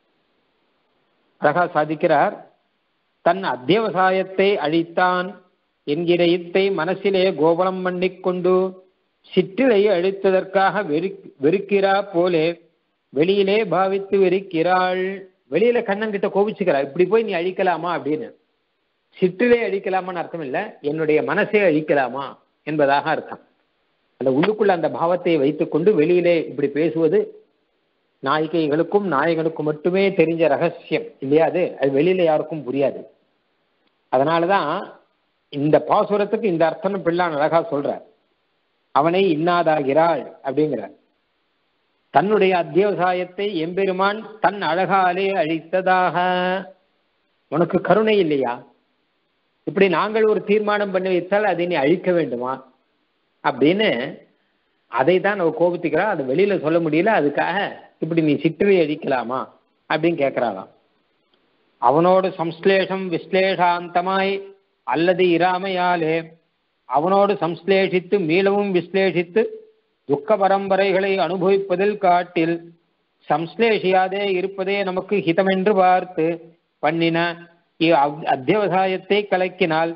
அழகா சாதிக்கிறார் தன் அத்தியவசாயத்தை அழித்தான் என்கிற இத்தை மனசிலே கோபலம் பண்ணிக்கொண்டு சிற்றிலை அழித்ததற்காக வெறு வெறுக்கிறா போலே வெளியிலே பாவித்து வெறுக்கிறாள் வெளியில கண்ணன் கிட்ட கோபிச்சுக்கிறா இப்படி போய் நீ அழிக்கலாமா அப்படின்னு சிற்றிலே அழிக்கலாமான்னு அர்த்தம் இல்லை என்னுடைய மனசே அழிக்கலாமா என்பதாக அர்த்தம் அந்த உள்ளுக்குள்ள அந்த பாவத்தை வைத்துக்கொண்டு வெளியிலே இப்படி பேசுவது நாயிகைகளுக்கும் நாயகனுக்கும் மட்டுமே தெரிஞ்ச ரகசியம் இல்லையா அது அது வெளியில யாருக்கும் புரியாது அதனாலதான் இந்த பாசுரத்துக்கு இந்த அர்த்தம் பிள்ளான் அழகா சொல்ற அவனை இன்னாதாகிறாள் அப்படிங்கிறார் தன்னுடைய அத்தியவசாயத்தை எம்பெருமான் தன் அழகாலே அழித்ததாக உனக்கு கருணை இல்லையா இப்படி நாங்கள் ஒரு தீர்மானம் பண்ணி வைத்தால் அதை நீ அழிக்க வேண்டுமா அப்படின்னு அதை தான் அவ கோபித்துக்கிறா அது வெளியில சொல்ல முடியல அதுக்காக இப்படி நீ சிற்றவை அழிக்கலாமா அப்படின்னு கேட்கிறாளாம் அவனோடு சம்ஸ்லேஷம் விஸ்லேஷாந்தமாய் அல்லது இராமையாலே அவனோடு சம்ஸ்லேஷித்து மீளவும் விஸ்லேஷித்து துக்க பரம்பரைகளை அனுபவிப்பதில் காட்டில் சம்ஸ்லேஷியாதே இருப்பதே நமக்கு ஹிதமென்று பார்த்து பண்ணின அத்தியவசாயத்தை கலக்கினால்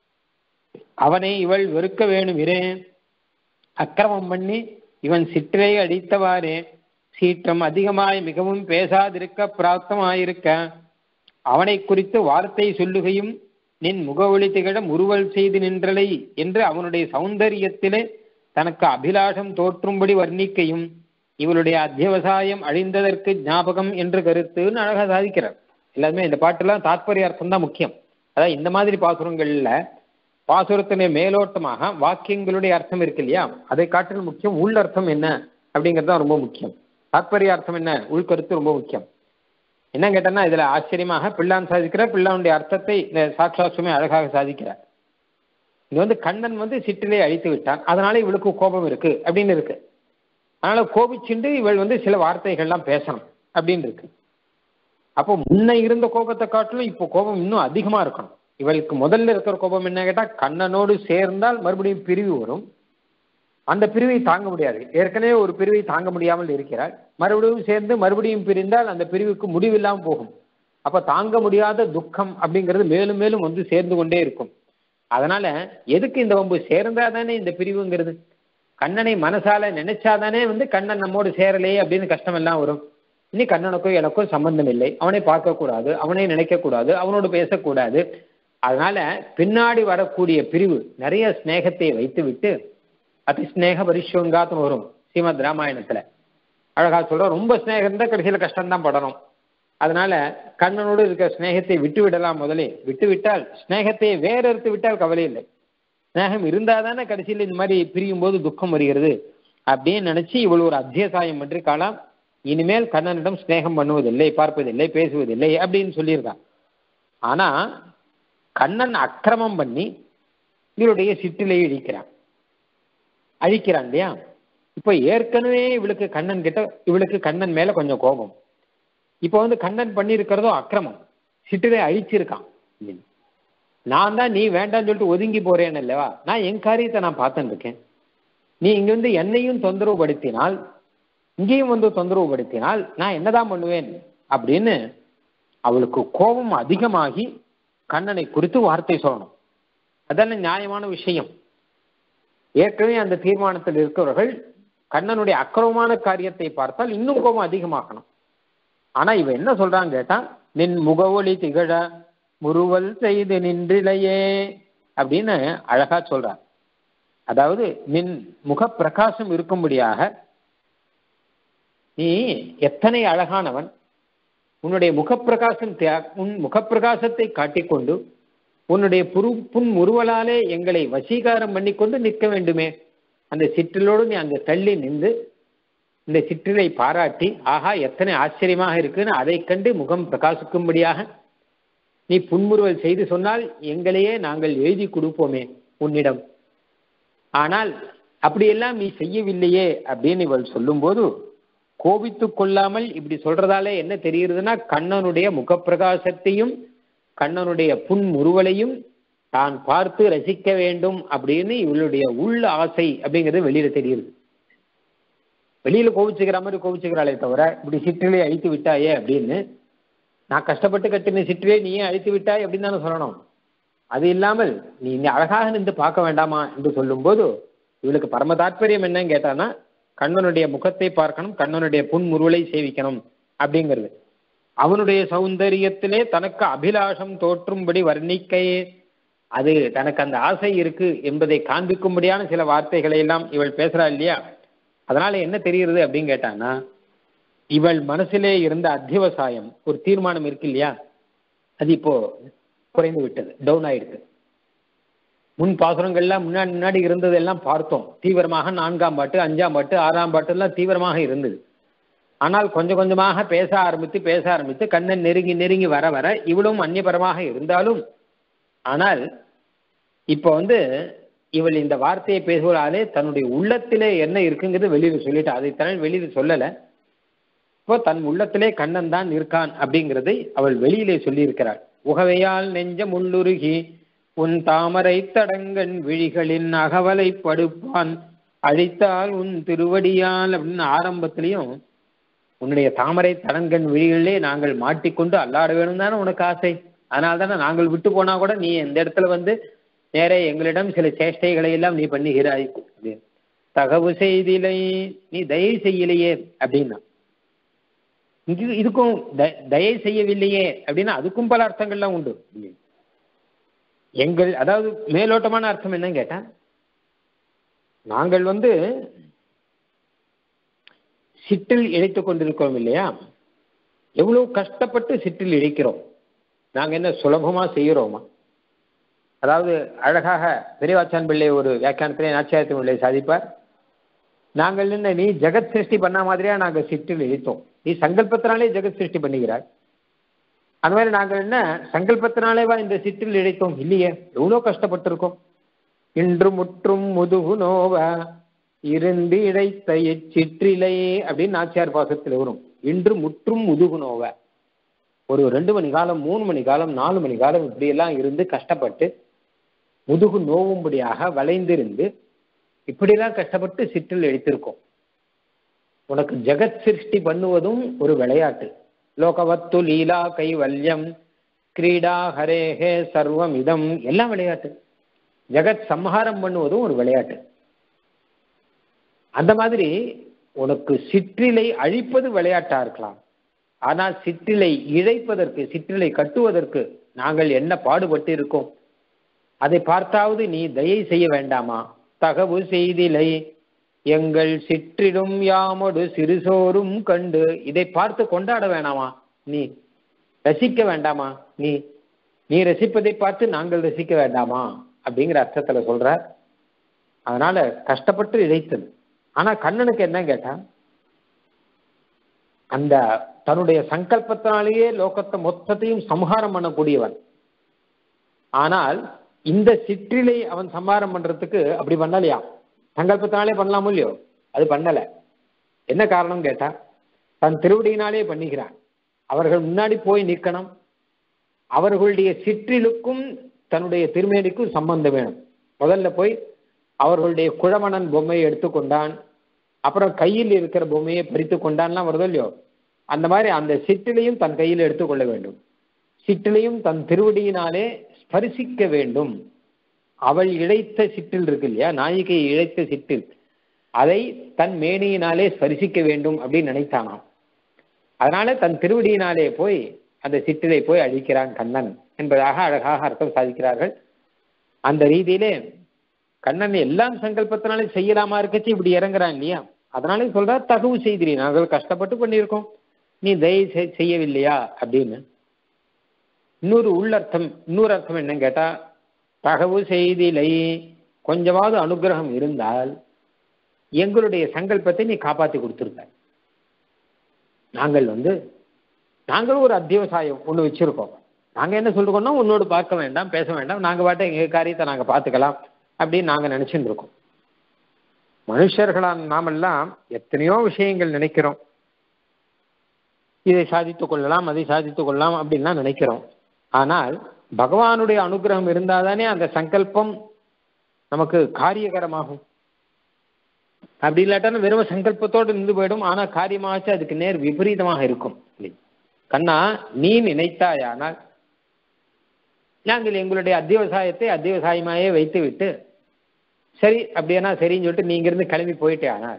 அவனை இவள் வெறுக்க வேணுமிரே அக்கிரமம் பண்ணி இவன் சிற்றை அடித்தவாறே சீற்றம் அதிகமாய் மிகவும் பேசாதிருக்க பிராப்தமாயிருக்க அவனை குறித்து வார்த்தை சொல்லுகையும் நின் முகவொளி திகழ முறுவல் செய்து நின்றலை என்று அவனுடைய சௌந்தரியத்திலே தனக்கு அபிலாஷம் தோற்றும்படி வர்ணிக்கையும் இவளுடைய அத்தியவசாயம் அழிந்ததற்கு ஞாபகம் என்று கருத்துன்னு அழகா சாதிக்கிறார் எல்லாருமே இந்த பாட்டுலாம் தாத்பரிய அர்த்தம் தான் முக்கியம் அதாவது இந்த மாதிரி பாசுரங்கள்ல பாசுரத்தினை மேலோட்டமாக வாக்கியங்களுடைய அர்த்தம் இருக்கு இல்லையா அதை காட்டிலும் முக்கியம் உள் அர்த்தம் என்ன அப்படிங்கிறது தான் ரொம்ப முக்கியம் தாத்பரிய அர்த்தம் என்ன உள்கருத்து ரொம்ப முக்கியம் என்ன கேட்டேன்னா இதுல ஆச்சரியமாக பிள்ளான் சாதிக்கிறார் பிள்ளானுடைய அர்த்தத்தை இந்த சாட்சாசுமே அழகாக சாதிக்கிறார் இது வந்து கண்ணன் வந்து சிற்றிலே அழித்து விட்டான் அதனால இவளுக்கு கோபம் இருக்கு அப்படின்னு இருக்கு அதனால கோபிச்சுண்டு இவள் வந்து சில வார்த்தைகள்லாம் பேசணும் அப்படின்னு இருக்கு அப்போ முன்ன இருந்த கோபத்தை காட்டிலும் இப்போ கோபம் இன்னும் அதிகமா இருக்கணும் இவளுக்கு முதல்ல இருக்கிற கோபம் என்ன கேட்டா கண்ணனோடு சேர்ந்தால் மறுபடியும் பிரிவு வரும் அந்த பிரிவை தாங்க முடியாது ஏற்கனவே ஒரு பிரிவை தாங்க முடியாமல் இருக்கிறாள் மறுபடியும் சேர்ந்து மறுபடியும் பிரிந்தால் அந்த பிரிவுக்கு முடிவில்லாமல் போகும் அப்ப தாங்க முடியாத துக்கம் அப்படிங்கிறது மேலும் மேலும் வந்து சேர்ந்து கொண்டே இருக்கும் அதனால எதுக்கு இந்த வம்பு சேர்ந்தா தானே இந்த பிரிவுங்கிறது கண்ணனை மனசால நினைச்சாதானே வந்து கண்ணன் நம்மோடு சேரலையே அப்படின்னு கஷ்டம் எல்லாம் வரும் இனி கண்ணனுக்கும் எனக்கும் சம்பந்தம் இல்லை அவனை பார்க்க கூடாது அவனை நினைக்க கூடாது அவனோடு பேசக்கூடாது அதனால பின்னாடி வரக்கூடிய பிரிவு நிறைய ஸ்நேகத்தை வைத்து விட்டு அதி ஸ்நேக பரிசுவங்காத்தும் வரும் ஸ்ரீமத் ராமாயணத்துல அழகா சொல்ற ரொம்ப ஸ்நேகம் இருந்தா கடைசியில கஷ்டம்தான் படணும் அதனால கண்ணனோடு இருக்க ஸ்நேகத்தை விட்டு விடலாம் முதலே விட்டு விட்டால் ஸ்நேகத்தை வேற எடுத்து விட்டால் கவலை இல்லை ஸ்நேகம் இருந்தாதானே கடைசியில் இந்த மாதிரி பிரியும் போது துக்கம் வருகிறது அப்படின்னு நினைச்சு இவள் ஒரு அத்தியசாயம் என்று காலாம் இனிமேல் கண்ணனிடம் ஸ்நேகம் பண்ணுவதில்லை பார்ப்பதில்லை பேசுவதில்லை அப்படின்னு சொல்லியிருக்கான் ஆனா கண்ணன் அக்கிரமம் பண்ணி இவளுடைய சிற்றிலை இழிக்கிறான் அழிக்கிறான் இல்லையா இப்ப ஏற்கனவே இவளுக்கு கண்ணன் கிட்ட இவளுக்கு கண்ணன் மேல கொஞ்சம் கோபம் இப்போ வந்து கண்ணன் பண்ணியிருக்கிறதோ அக்கிரமம் சிற்றிலை அழிச்சிருக்கான் நான் தான் நீ வேண்டாம்னு சொல்லிட்டு ஒதுங்கி போறேன்னு இல்லவா நான் என் காரியத்தை நான் பார்த்துட்டு இருக்கேன் நீ இங்க வந்து என்னையும் தொந்தரவு படுத்தினால் இங்கேயும் வந்து தொந்தரவு படுத்தினால் நான் என்னதான் பண்ணுவேன் அப்படின்னு அவளுக்கு கோபம் அதிகமாகி கண்ணனை குறித்து வார்த்தை சொல்லணும் அதான நியாயமான விஷயம் ஏற்கனவே அந்த தீர்மானத்தில் இருக்கிறவர்கள் கண்ணனுடைய அக்கிரமமான காரியத்தை பார்த்தால் இன்னும் கோபம் அதிகமாக்கணும் ஆனா இவ என்ன சொல்றான்னு கேட்டா நின் முகவொளி திகழ முறுவல் செய்து நின்றிலையே அப்படின்னு அழகா சொல்றார் அதாவது நின் முக பிரகாசம் இருக்கும்படியாக நீ எத்தனை அழகானவன் உன்னுடைய முகப்பிரகாசம் உன் முகப்பிரகாசத்தை காட்டிக்கொண்டு உன்னுடைய புரு புன் முறுவலாலே எங்களை வசீகாரம் பண்ணிக்கொண்டு நிற்க வேண்டுமே அந்த சிற்றிலோடு நீ அங்கே தள்ளி நின்று இந்த சிற்றிலை பாராட்டி ஆஹா எத்தனை ஆச்சரியமாக இருக்குன்னு அதை கண்டு முகம் பிரகாசிக்கும்படியாக நீ புன்முறுவல் செய்து சொன்னால் எங்களையே நாங்கள் எழுதி கொடுப்போமே உன்னிடம் ஆனால் அப்படியெல்லாம் நீ செய்யவில்லையே அப்படின்னு இவள் சொல்லும்போது கோபித்து கொள்ளாமல் இப்படி சொல்றதால என்ன தெரிகிறதுனா கண்ணனுடைய முகப்பிரகாசத்தையும் கண்ணனுடைய புன்முறுவலையும் தான் பார்த்து ரசிக்க வேண்டும் அப்படின்னு இவளுடைய உள்ள ஆசை அப்படிங்கிறது வெளியில தெரியுது வெளியில கோவிச்சுக்கிற மாதிரி கோவிச்சுக்கிறாளே தவிர இப்படி சிற்றிலே அழித்து விட்டாயே அப்படின்னு நான் கஷ்டப்பட்டு கட்டின சிற்றிலே நீயே அழித்து விட்டாய் அப்படின்னு தானே சொல்லணும் அது இல்லாமல் நீ இங்க அழகாக நின்று பார்க்க வேண்டாமா என்று சொல்லும்போது இவளுக்கு பரம தாற்பயம் என்னன்னு கேட்டானா கண்ணனுடைய முகத்தை பார்க்கணும் கண்ணனுடைய புன்முருளை சேவிக்கணும் அப்படிங்கிறது அவனுடைய சௌந்தரியத்திலே தனக்கு அபிலாஷம் தோற்றும்படி வர்ணிக்கையே அது தனக்கு அந்த ஆசை இருக்கு என்பதை காண்பிக்கும்படியான சில வார்த்தைகளை எல்லாம் இவள் பேசுறா இல்லையா அதனால என்ன தெரிகிறது அப்படின்னு கேட்டானா இவள் மனசிலே இருந்த அத்தியவசாயம் ஒரு தீர்மானம் இருக்கு இல்லையா அது இப்போ குறைந்து விட்டது டவுன் ஆயிடுது முன் பாசுரங்கள்லாம் முன்னாடி முன்னாடி இருந்ததெல்லாம் பார்த்தோம் தீவிரமாக நான்காம் பாட்டு அஞ்சாம் பாட்டு ஆறாம் பாட்டு எல்லாம் தீவிரமாக இருந்தது ஆனால் கொஞ்சம் கொஞ்சமாக பேச ஆரம்பித்து பேச ஆரம்பித்து கண்ணன் நெருங்கி நெருங்கி வர வர இவளும் அந்நியபரமாக இருந்தாலும் ஆனால் இப்போ வந்து இவள் இந்த வார்த்தையை பேசுவதாலே தன்னுடைய உள்ளத்திலே என்ன இருக்குங்கிறது வெளியில சொல்லிட்டா அதை தன் வெளியில சொல்லலை இப்போ தன் உள்ளத்திலே கண்ணன் தான் இருக்கான் அப்படிங்கிறதை அவள் வெளியிலே சொல்லியிருக்கிறாள் உகவையால் நெஞ்சம் உள்ளுருகி உன் தாமரை தடங்கன் விழிகளின் அகவலை படுப்பான் அழித்தால் உன் திருவடியால் அப்படின்னு ஆரம்பத்திலையும் உன்னுடைய தாமரை தடங்கன் விழிகளிலே நாங்கள் மாட்டிக்கொண்டு அல்லாட வேணும் தானே உனக்கு ஆசை அதனால தானே நாங்கள் விட்டு போனா கூட நீ எந்த இடத்துல வந்து நேரே எங்களிடம் சில சேஷ்டைகளை எல்லாம் நீ பண்ணுகிறாய் அப்படின்னு தகவு செய்திலை நீ தயை செய்யலையே அப்படின்னா இது இதுக்கும் தயை செய்யவில்லையே அப்படின்னா அதுக்கும் பல அர்த்தங்கள்லாம் உண்டு எங்கள் அதாவது மேலோட்டமான அர்த்தம் என்னன்னு கேட்டா நாங்கள் வந்து சிற்றில் இழைத்துக் கொண்டிருக்கிறோம் இல்லையா எவ்வளவு கஷ்டப்பட்டு சிற்றில் இழைக்கிறோம் நாங்க என்ன சுலபமா செய்கிறோமா அதாவது அழகாக பெரியவாச்சான் பிள்ளை ஒரு வியாக்கியானத்திலே நாச்சியாயத்தின் பிள்ளை சாதிப்பார் நாங்கள் என்ன நீ ஜெகத் சிருஷ்டி பண்ண மாதிரியா நாங்கள் சிற்றில் இழைத்தோம் நீ சங்கல்பத்தினாலே ஜெகத் சிருஷ்டி பண்ணுகிறாய் அந்த மாதிரி நாங்கள் என்ன சங்கல்பத்தினாலேவா இந்த சிற்றில் இழைத்தோம் இல்லையே எவ்வளோ கஷ்டப்பட்டிருக்கோம் இன்று முற்றும் முதுகு நோவ இருந்து இழைத்த இச்சிற்றிலையே அப்படின்னு நாச்சியார் பாசத்தில் வரும் இன்று முற்றும் முதுகு நோவ ஒரு ரெண்டு மணி காலம் மூணு மணி காலம் நாலு மணி காலம் இப்படியெல்லாம் இருந்து கஷ்டப்பட்டு முதுகு நோவும்படியாக வளைந்திருந்து இப்படிலாம் கஷ்டப்பட்டு சிற்றில் எடுத்திருக்கோம் உனக்கு ஜெகத் சிருஷ்டி பண்ணுவதும் ஒரு விளையாட்டு லோகவத்து லீலா கைவல்யம் கிரீடா ஹரேஹே சர்வம் இதம் எல்லாம் விளையாட்டு ஜெகத் சம்ஹாரம் பண்ணுவதும் ஒரு விளையாட்டு அந்த மாதிரி உனக்கு சிற்றிலை அழிப்பது விளையாட்டா இருக்கலாம் ஆனால் சிற்றிலை இழைப்பதற்கு சிற்றிலை கட்டுவதற்கு நாங்கள் என்ன பாடுபட்டு இருக்கோம் அதை பார்த்தாவது நீ தயை செய்ய வேண்டாமா தகவு செய்திலை எங்கள் சிற்றிடும் யாமொடு சிறுசோறும் கண்டு இதை பார்த்து கொண்டாட வேணாமா நீ ரசிக்க வேண்டாமா நீ நீ ரசிப்பதை பார்த்து நாங்கள் ரசிக்க வேண்டாமா அப்படிங்கிற அர்த்தத்துல சொல்ற அதனால கஷ்டப்பட்டு இழைத்தது ஆனா கண்ணனுக்கு என்ன கேட்டா அந்த தன்னுடைய சங்கல்பத்தினாலேயே லோகத்தை மொத்தத்தையும் சம்ஹாரம் பண்ணக்கூடியவன் ஆனால் இந்த சிற்றிலை அவன் சம்ஹாரம் பண்றதுக்கு அப்படி பண்ணலையா சங்கல்பத்தினாலே பண்ணலாமோ இல்லையோ அது பண்ணல என்ன காரணம் கேட்டா தன் திருவடியினாலே பண்ணிக்கிறான் அவர்கள் முன்னாடி போய் நிற்கணும் அவர்களுடைய சிற்றிலுக்கும் தன்னுடைய திருமேனிக்கும் சம்பந்தம் வேணும் முதல்ல போய் அவர்களுடைய குழமணன் பொம்மையை எடுத்துக்கொண்டான் அப்புறம் கையில் இருக்கிற பொம்மையை பறித்து கொண்டான்லாம் வருதோ இல்லையோ அந்த மாதிரி அந்த சிற்றிலையும் தன் கையில் எடுத்துக்கொள்ள வேண்டும் சிற்றிலையும் தன் திருவடியினாலே ஸ்பரிசிக்க வேண்டும் அவள் இழைத்த சிற்றில் இருக்கு இல்லையா நாயிகை இழைத்த சிற்றில் அதை தன் மேனியினாலே ஸ்பரிசிக்க வேண்டும் அப்படின்னு நினைத்தானாம் அதனால தன் திருவடியினாலே போய் அந்த சிற்றிலை போய் அழிக்கிறான் கண்ணன் என்பதாக அழகாக அர்த்தம் சாதிக்கிறார்கள் அந்த ரீதியிலே கண்ணன் எல்லாம் சங்கல்பத்தினாலே செய்யலாமா இருக்கச்சு இப்படி இறங்குறான் இல்லையா அதனாலே சொல்ற தகவு செய்திரி நாங்கள் கஷ்டப்பட்டு பண்ணியிருக்கோம் நீ தயை செய்யவில்லையா அப்படின்னு இன்னொரு உள்ளர்த்தம் இன்னொரு அர்த்தம் என்னன்னு கேட்டா தகவு செய்திலை கொஞ்சமாவது அனுகிரகம் இருந்தால் எங்களுடைய சங்கல்பத்தை நீ காப்பாத்தி கொடுத்துருக்க நாங்கள் வந்து நாங்களும் ஒரு அத்தியவசாயம் ஒன்று வச்சிருக்கோம் நாங்க என்ன சொல்றோம்னா உன்னோடு பார்க்க வேண்டாம் பேச வேண்டாம் நாங்க பாட்டு எங்க காரியத்தை நாங்க பார்த்துக்கலாம் அப்படின்னு நாங்க நினைச்சுட்டு இருக்கோம் மனுஷர்களான நாமெல்லாம் எத்தனையோ விஷயங்கள் நினைக்கிறோம் இதை சாதித்துக் கொள்ளலாம் அதை சாதித்துக் கொள்ளலாம் அப்படின்லாம் நினைக்கிறோம் ஆனால் பகவானுடைய அனுகிரகம் இருந்தாதானே அந்த சங்கல்பம் நமக்கு காரியகரமாகும் அப்படி இல்லாட்டாலும் வெறும் சங்கல்பத்தோடு நின்று போயிடும் ஆனா காரியமாச்சு அதுக்கு நேர் விபரீதமாக இருக்கும் கண்ணா நீ நினைத்தாயானால் நாங்கள் எங்களுடைய அத்தியவசாயத்தை அத்தியவசாயமாயே வைத்து விட்டு சரி அப்படியானா சரின்னு சொல்லிட்டு நீங்க இருந்து கிளம்பி போயிட்டே ஆனால்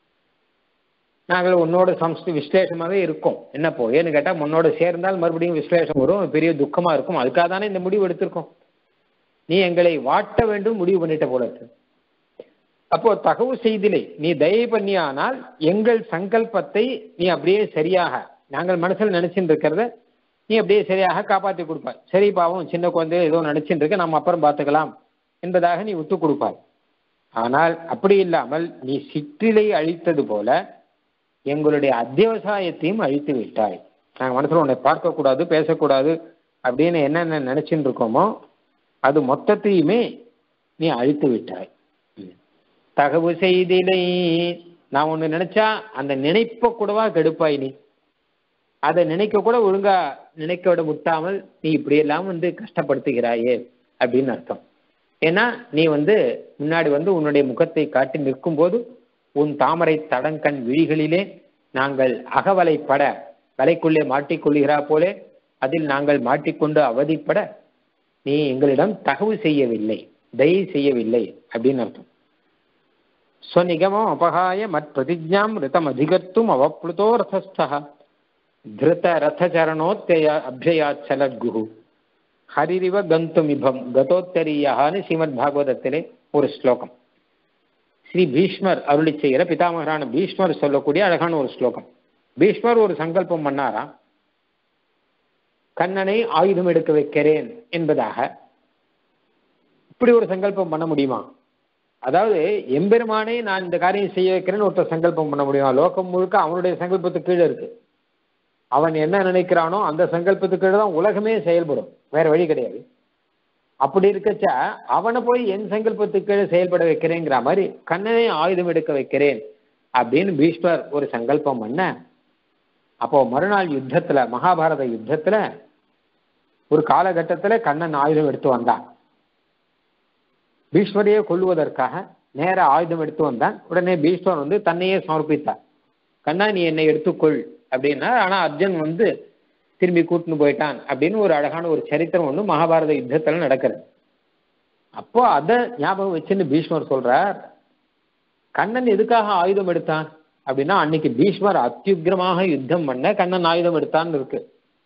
நாங்கள் உன்னோட சம்ஸ்து விஸ்லேஷமாகவே இருக்கோம் என்ன போ ஏன்னு கேட்டால் உன்னோட சேர்ந்தால் மறுபடியும் விஸ்லேஷம் வரும் பெரிய துக்கமா இருக்கும் அதுக்காக தானே இந்த முடிவு எடுத்திருக்கோம் நீ எங்களை வாட்ட வேண்டும் முடிவு பண்ணிட்ட போல இருக்கு அப்போ தகவு செய்திலை நீ தயை பண்ணியானால் எங்கள் சங்கல்பத்தை நீ அப்படியே சரியாக நாங்கள் மனசில் நினைச்சுட்டு இருக்கிறத நீ அப்படியே சரியாக காப்பாற்றி கொடுப்பாய் சரி பாவம் சின்ன குழந்தை ஏதோ நினைச்சுட்டு இருக்க நம்ம அப்புறம் பார்த்துக்கலாம் என்பதாக நீ விட்டு கொடுப்பாய் ஆனால் அப்படி இல்லாமல் நீ சிற்றிலை அழித்தது போல எங்களுடைய அத்தியவசாயத்தையும் அழித்து விட்டாய் நாங்கள் மனசில் உன்னை பார்க்கக்கூடாது பேசக்கூடாது அப்படின்னு என்னென்ன நினைச்சுட்டு இருக்கோமோ அது மொத்தத்தையுமே நீ அழித்து விட்டாய் தகவு செய்திலை நான் ஒன்று நினைச்சா அந்த நினைப்ப கூடவா கெடுப்பாய் நீ அதை நினைக்க கூட ஒழுங்கா நினைக்க விட முட்டாமல் நீ இப்படியெல்லாம் வந்து கஷ்டப்படுத்துகிறாயே அப்படின்னு அர்த்தம் ஏன்னா நீ வந்து முன்னாடி வந்து உன்னுடைய முகத்தை காட்டி நிற்கும் போது உன் தாமரை தடங்கண் விழிகளிலே நாங்கள் அகவலை பட வலைக்குள்ளே மாட்டிக்கொள்கிறா போலே அதில் நாங்கள் மாட்டிக்கொண்டு அவதிப்பட நீ எங்களிடம் தகவு செய்யவில்லை தயை செய்யவில்லை அப்படின்னு அர்த்தம் ஸ்வநிகமம் அபகாய மத் பிரதிஜாம் ரிதம் அதிகர்த்தும் அவப்ளுதோ ரதஸ்தா திருத ரதச்சரணோத்தய அபியாச்சலத்குரு ஹரிரிவ கந்துமிபம் கதோத்தரியான்னு ஸ்ரீமத் பாகவதத்திலே ஒரு ஸ்லோகம் ஸ்ரீ பீஷ்மர் அருளி செய்கிற பிதாமகரான பீஷ்மர் சொல்லக்கூடிய அழகான ஒரு ஸ்லோகம் பீஷ்மர் ஒரு சங்கல்பம் பண்ணாராம் கண்ணனை ஆயுதம் எடுக்க வைக்கிறேன் என்பதாக இப்படி ஒரு சங்கல்பம் பண்ண முடியுமா அதாவது எம்பெருமானே நான் இந்த காரியம் செய்ய வைக்கிறேன்னு ஒருத்தர் சங்கல்பம் பண்ண முடியுமா லோகம் முழுக்க அவனுடைய சங்கல்பத்துக்கு கீழே இருக்கு அவன் என்ன நினைக்கிறானோ அந்த சங்கல்பத்துக்கு கீழே தான் உலகமே செயல்படும் வேற வழி கிடையாது அப்படி இருக்கச்ச அவனை போய் என் சங்கல்பத்துக்கு கீழே செயல்பட வைக்கிறேங்கிற மாதிரி கண்ணனை ஆயுதம் எடுக்க வைக்கிறேன் அப்படின்னு பீஷ்மர் ஒரு சங்கல்பம் பண்ண அப்போ மறுநாள் யுத்தத்துல மகாபாரத யுத்தத்துல ஒரு காலகட்டத்துல கண்ணன் ஆயுதம் எடுத்து வந்தான் பீஷ்மரையே கொல்லுவதற்காக நேர ஆயுதம் எடுத்து வந்தான் உடனே பீஷ்மர் வந்து தன்னையே சமர்ப்பித்தார் கண்ணா நீ என்னை எடுத்துக்கொள் அப்படின்னா ஆனா அர்ஜுன் வந்து திரும்பி கூட்டின்னு போயிட்டான் அப்படின்னு ஒரு அழகான ஒரு சரித்திரம் ஒன்று மகாபாரத யுத்தத்துல நடக்கிறது அப்போ அதை ஞாபகம் வச்சுன்னு பீஷ்மர் சொல்றார் கண்ணன் எதுக்காக ஆயுதம் எடுத்தான் அப்படின்னா அன்னைக்கு பீஷ்மர் அத்தியுக்கிரமாக யுத்தம் பண்ண கண்ணன் ஆயுதம் எடுத்தான்னு இருக்கு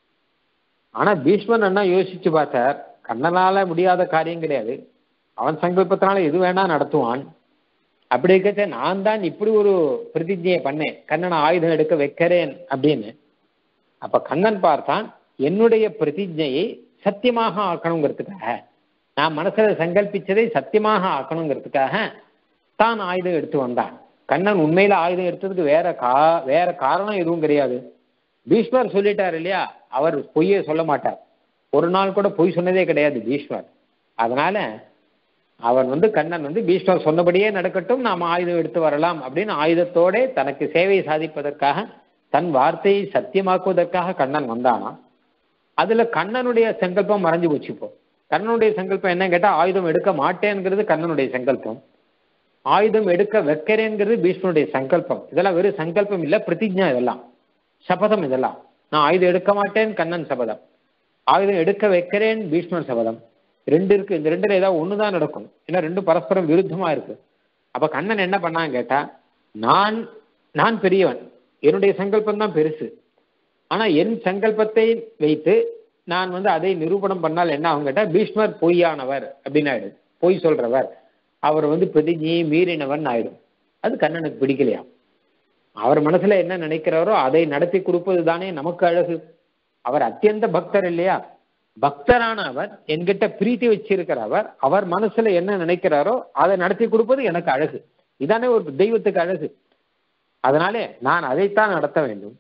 ஆனா பீஷ்மர் அண்ணா யோசிச்சு பார்த்தார் கண்ணனால முடியாத காரியம் கிடையாது அவன் சங்கல்பத்தினால எது வேணா நடத்துவான் அப்படி இருக்கச்ச நான் தான் இப்படி ஒரு பிரதிஜையை பண்ணேன் கண்ணனை ஆயுதம் எடுக்க வைக்கிறேன் அப்படின்னு அப்ப கண்ணன் பார்த்தான் என்னுடைய பிரதிஜையை சத்தியமாக ஆக்கணுங்கிறதுக்காக நான் மனசுல சங்கல்பிச்சதை சத்தியமாக ஆக்கணுங்கிறதுக்காக தான் ஆயுதம் எடுத்து வந்தான் கண்ணன் உண்மையில ஆயுதம் எடுத்ததுக்கு வேற கா வேற காரணம் எதுவும் கிடையாது பீஷ்மர் சொல்லிட்டார் இல்லையா அவர் பொய்யே சொல்ல மாட்டார் ஒரு நாள் கூட பொய் சொன்னதே கிடையாது பீஷ்மர் அதனால அவர் வந்து கண்ணன் வந்து பீஷ்மர் சொன்னபடியே நடக்கட்டும் நாம் ஆயுதம் எடுத்து வரலாம் அப்படின்னு ஆயுதத்தோட தனக்கு சேவை சாதிப்பதற்காக தன் வார்த்தையை சத்தியமாக்குவதற்காக கண்ணன் வந்தானாம் அதுல கண்ணனுடைய சங்கல்பம் மறைஞ்சு போச்சு இப்போ கண்ணனுடைய சங்கல்பம் என்ன கேட்டா ஆயுதம் எடுக்க மாட்டேங்கிறது கண்ணனுடைய சங்கல்பம் ஆயுதம் எடுக்க வைக்கிறேங்கிறது பீஷ்மனுடைய சங்கல்பம் இதெல்லாம் வெறும் சங்கல்பம் இல்ல பிரதிஜா இதெல்லாம் சபதம் இதெல்லாம் நான் ஆயுதம் எடுக்க மாட்டேன் கண்ணன் சபதம் ஆயுதம் எடுக்க வைக்கிறேன் பீஷ்மன் சபதம் ரெண்டு இருக்கு இந்த ரெண்டுல ஏதாவது ஒண்ணுதான் நடக்கும் ஏன்னா ரெண்டும் பரஸ்பரம் விருத்தமா இருக்கு அப்ப கண்ணன் என்ன பண்ணான்னு கேட்டா நான் நான் பெரியவன் என்னுடைய சங்கல்பம் தான் பெருசு ஆனா என் சங்கல்பத்தை வைத்து நான் வந்து அதை நிரூபணம் பண்ணால் என்ன அவங்க கேட்டா பீஷ்மர் பொய்யானவர் அப்படின்னு ஆயிடும் பொய் சொல்றவர் அவர் வந்து பிரதிஜையை மீறினவன் ஆயிடும் அது கண்ணனுக்கு பிடிக்கலையா அவர் மனசுல என்ன நினைக்கிறாரோ அதை நடத்தி கொடுப்பது தானே நமக்கு அழகு அவர் அத்தியந்த பக்தர் இல்லையா பக்தரான அவர் என்கிட்ட பிரீத்தி வச்சிருக்கிற அவர் அவர் மனசுல என்ன நினைக்கிறாரோ அதை நடத்தி கொடுப்பது எனக்கு அழகு இதானே ஒரு தெய்வத்துக்கு அழகு அதனாலே நான் அதைத்தான் நடத்த வேண்டும்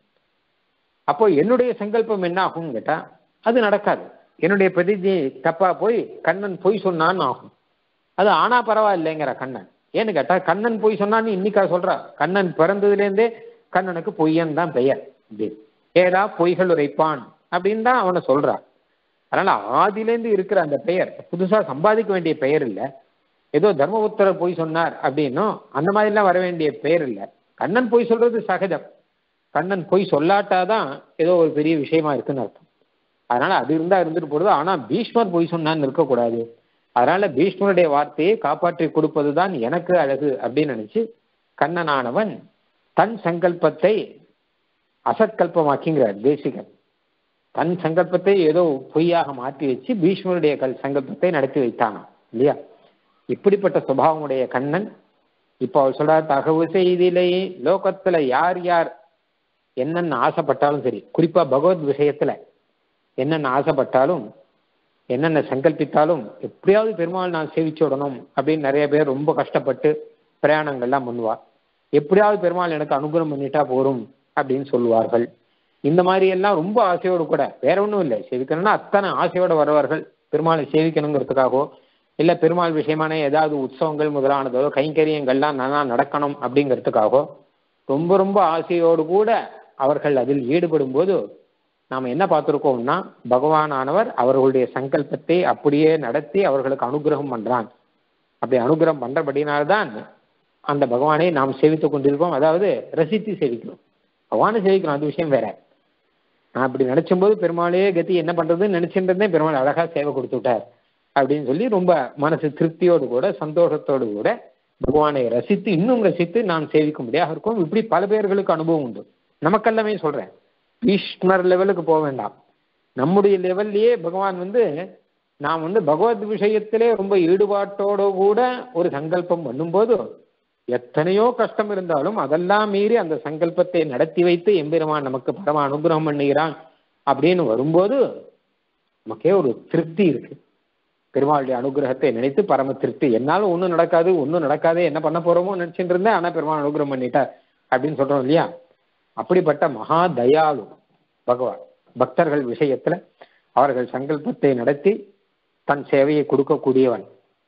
அப்போ என்னுடைய சங்கல்பம் என்ன ஆகும் கேட்டா அது நடக்காது என்னுடைய பிரதிஜை தப்பா போய் கண்ணன் பொய் சொன்னான்னு ஆகும் அது ஆனா பரவாயில்லைங்கிற கண்ணன் ஏன்னு கேட்டா கண்ணன் பொய் சொன்னான்னு இன்னைக்கா சொல்றா கண்ணன் பிறந்ததுலேருந்தே கண்ணனுக்கு பொய்யன் தான் பெயர் அப்படின்னு ஏதா பொய்கள் உரைப்பான் அப்படின்னு தான் அவனை சொல்றான் அதனால ஆதிலேருந்து இருக்கிற அந்த பெயர் புதுசா சம்பாதிக்க வேண்டிய பெயர் இல்லை ஏதோ தர்மபுத்திரர் பொய் சொன்னார் அப்படின்னும் அந்த மாதிரிலாம் வர வேண்டிய பெயர் இல்லை கண்ணன் பொய் சொல்றது சகஜம் கண்ணன் பொய் சொல்லாட்டாதான் ஏதோ ஒரு பெரிய விஷயமா இருக்குன்னு அர்த்தம் அதனால அது இருந்தா இருந்துட்டு போடுது ஆனா பீஷ்மர் பொய் சொன்னான்னு இருக்கக்கூடாது அதனால பீஷ்மருடைய வார்த்தையை காப்பாற்றி கொடுப்பது தான் எனக்கு அழகு அப்படின்னு நினைச்சு கண்ணனானவன் தன் சங்கல்பத்தை அசத்கல்பமாக்கிங்கிறார் தேசிகன் தன் சங்கல்பத்தை ஏதோ பொய்யாக மாற்றி வச்சு பீஷ்மருடைய கல் சங்கல்பத்தை நடத்தி வைத்தானாம் இல்லையா இப்படிப்பட்ட சுபாவமுடைய கண்ணன் இப்போ அவர் சொல்ற தகவு செய்திலே லோகத்துல யார் யார் என்னென்ன ஆசைப்பட்டாலும் சரி குறிப்பா பகவத் விஷயத்துல என்னென்ன ஆசைப்பட்டாலும் என்னென்ன சங்கல்பித்தாலும் எப்படியாவது பெருமாள் நான் சேவிச்சு விடணும் அப்படின்னு நிறைய பேர் ரொம்ப கஷ்டப்பட்டு பிரயாணங்கள்லாம் பண்ணுவா எப்படியாவது பெருமாள் எனக்கு அனுகிரகம் பண்ணிட்டா போரும் அப்படின்னு சொல்லுவார்கள் இந்த மாதிரி எல்லாம் ரொம்ப ஆசையோடு கூட வேற ஒன்றும் இல்லை சேவிக்கணும்னா அத்தனை ஆசையோடு வருவார்கள் பெருமாளை சேவிக்கணுங்கிறதுக்காகவோ இல்லை பெருமாள் விஷயமான ஏதாவது உற்சவங்கள் முதலானதோ கைங்கரியங்கள்லாம் நல்லா நடக்கணும் அப்படிங்கிறதுக்காகவோ ரொம்ப ரொம்ப ஆசையோடு கூட அவர்கள் அதில் ஈடுபடும் போது நாம் என்ன பார்த்துருக்கோம்னா பகவானானவர் அவர்களுடைய சங்கல்பத்தை அப்படியே நடத்தி அவர்களுக்கு அனுகிரகம் பண்றான் அப்படி அனுகிரகம் பண்றபடினால்தான் அந்த பகவானை நாம் சேவித்துக் கொண்டிருக்கோம் அதாவது ரசித்து சேவிக்கிறோம் பகவானை சேவிக்கிறோம் அது விஷயம் வேற நான் அப்படி நினைச்சும்போது பெருமாளே கதி என்ன பண்றதுன்னு நினைச்சுட்டு இருந்தேன் பெருமாள் அழகா சேவை கொடுத்து விட்டார் அப்படின்னு சொல்லி ரொம்ப மனசு திருப்தியோடு கூட சந்தோஷத்தோடு கூட பகவானை ரசித்து இன்னும் ரசித்து நான் சேவிக்கும்படியாக இருக்கும் இப்படி பல பேர்களுக்கு அனுபவம் உண்டு நமக்கெல்லாமே சொல்றேன் பீஷ்மர் லெவலுக்கு போக வேண்டாம் நம்முடைய லெவல்லையே பகவான் வந்து நாம் வந்து பகவத் விஷயத்திலே ரொம்ப ஈடுபாட்டோடு கூட ஒரு சங்கல்பம் பண்ணும்போது எத்தனையோ கஷ்டம் இருந்தாலும் அதெல்லாம் மீறி அந்த சங்கல்பத்தை நடத்தி வைத்து எம்பெருமான் நமக்கு பரம அனுகிரகம் பண்ணுகிறான் அப்படின்னு வரும்போது நமக்கே ஒரு திருப்தி இருக்கு பெருமாளுடைய அனுகிரகத்தை நினைத்து பரம திருப்தி என்னாலும் ஒன்றும் நடக்காது ஒன்றும் நடக்காதே என்ன பண்ண போறோமோ நினைச்சிட்டு இருந்தேன் ஆனால் பெருமாள் அனுகிரகம் பண்ணிட்டார் அப்படின்னு சொல்றோம் இல்லையா அப்படிப்பட்ட மகா தயாளு பகவான் பக்தர்கள் விஷயத்துல அவர்கள் சங்கல்பத்தை நடத்தி தன் சேவையை கொடுக்கக்கூடியவன்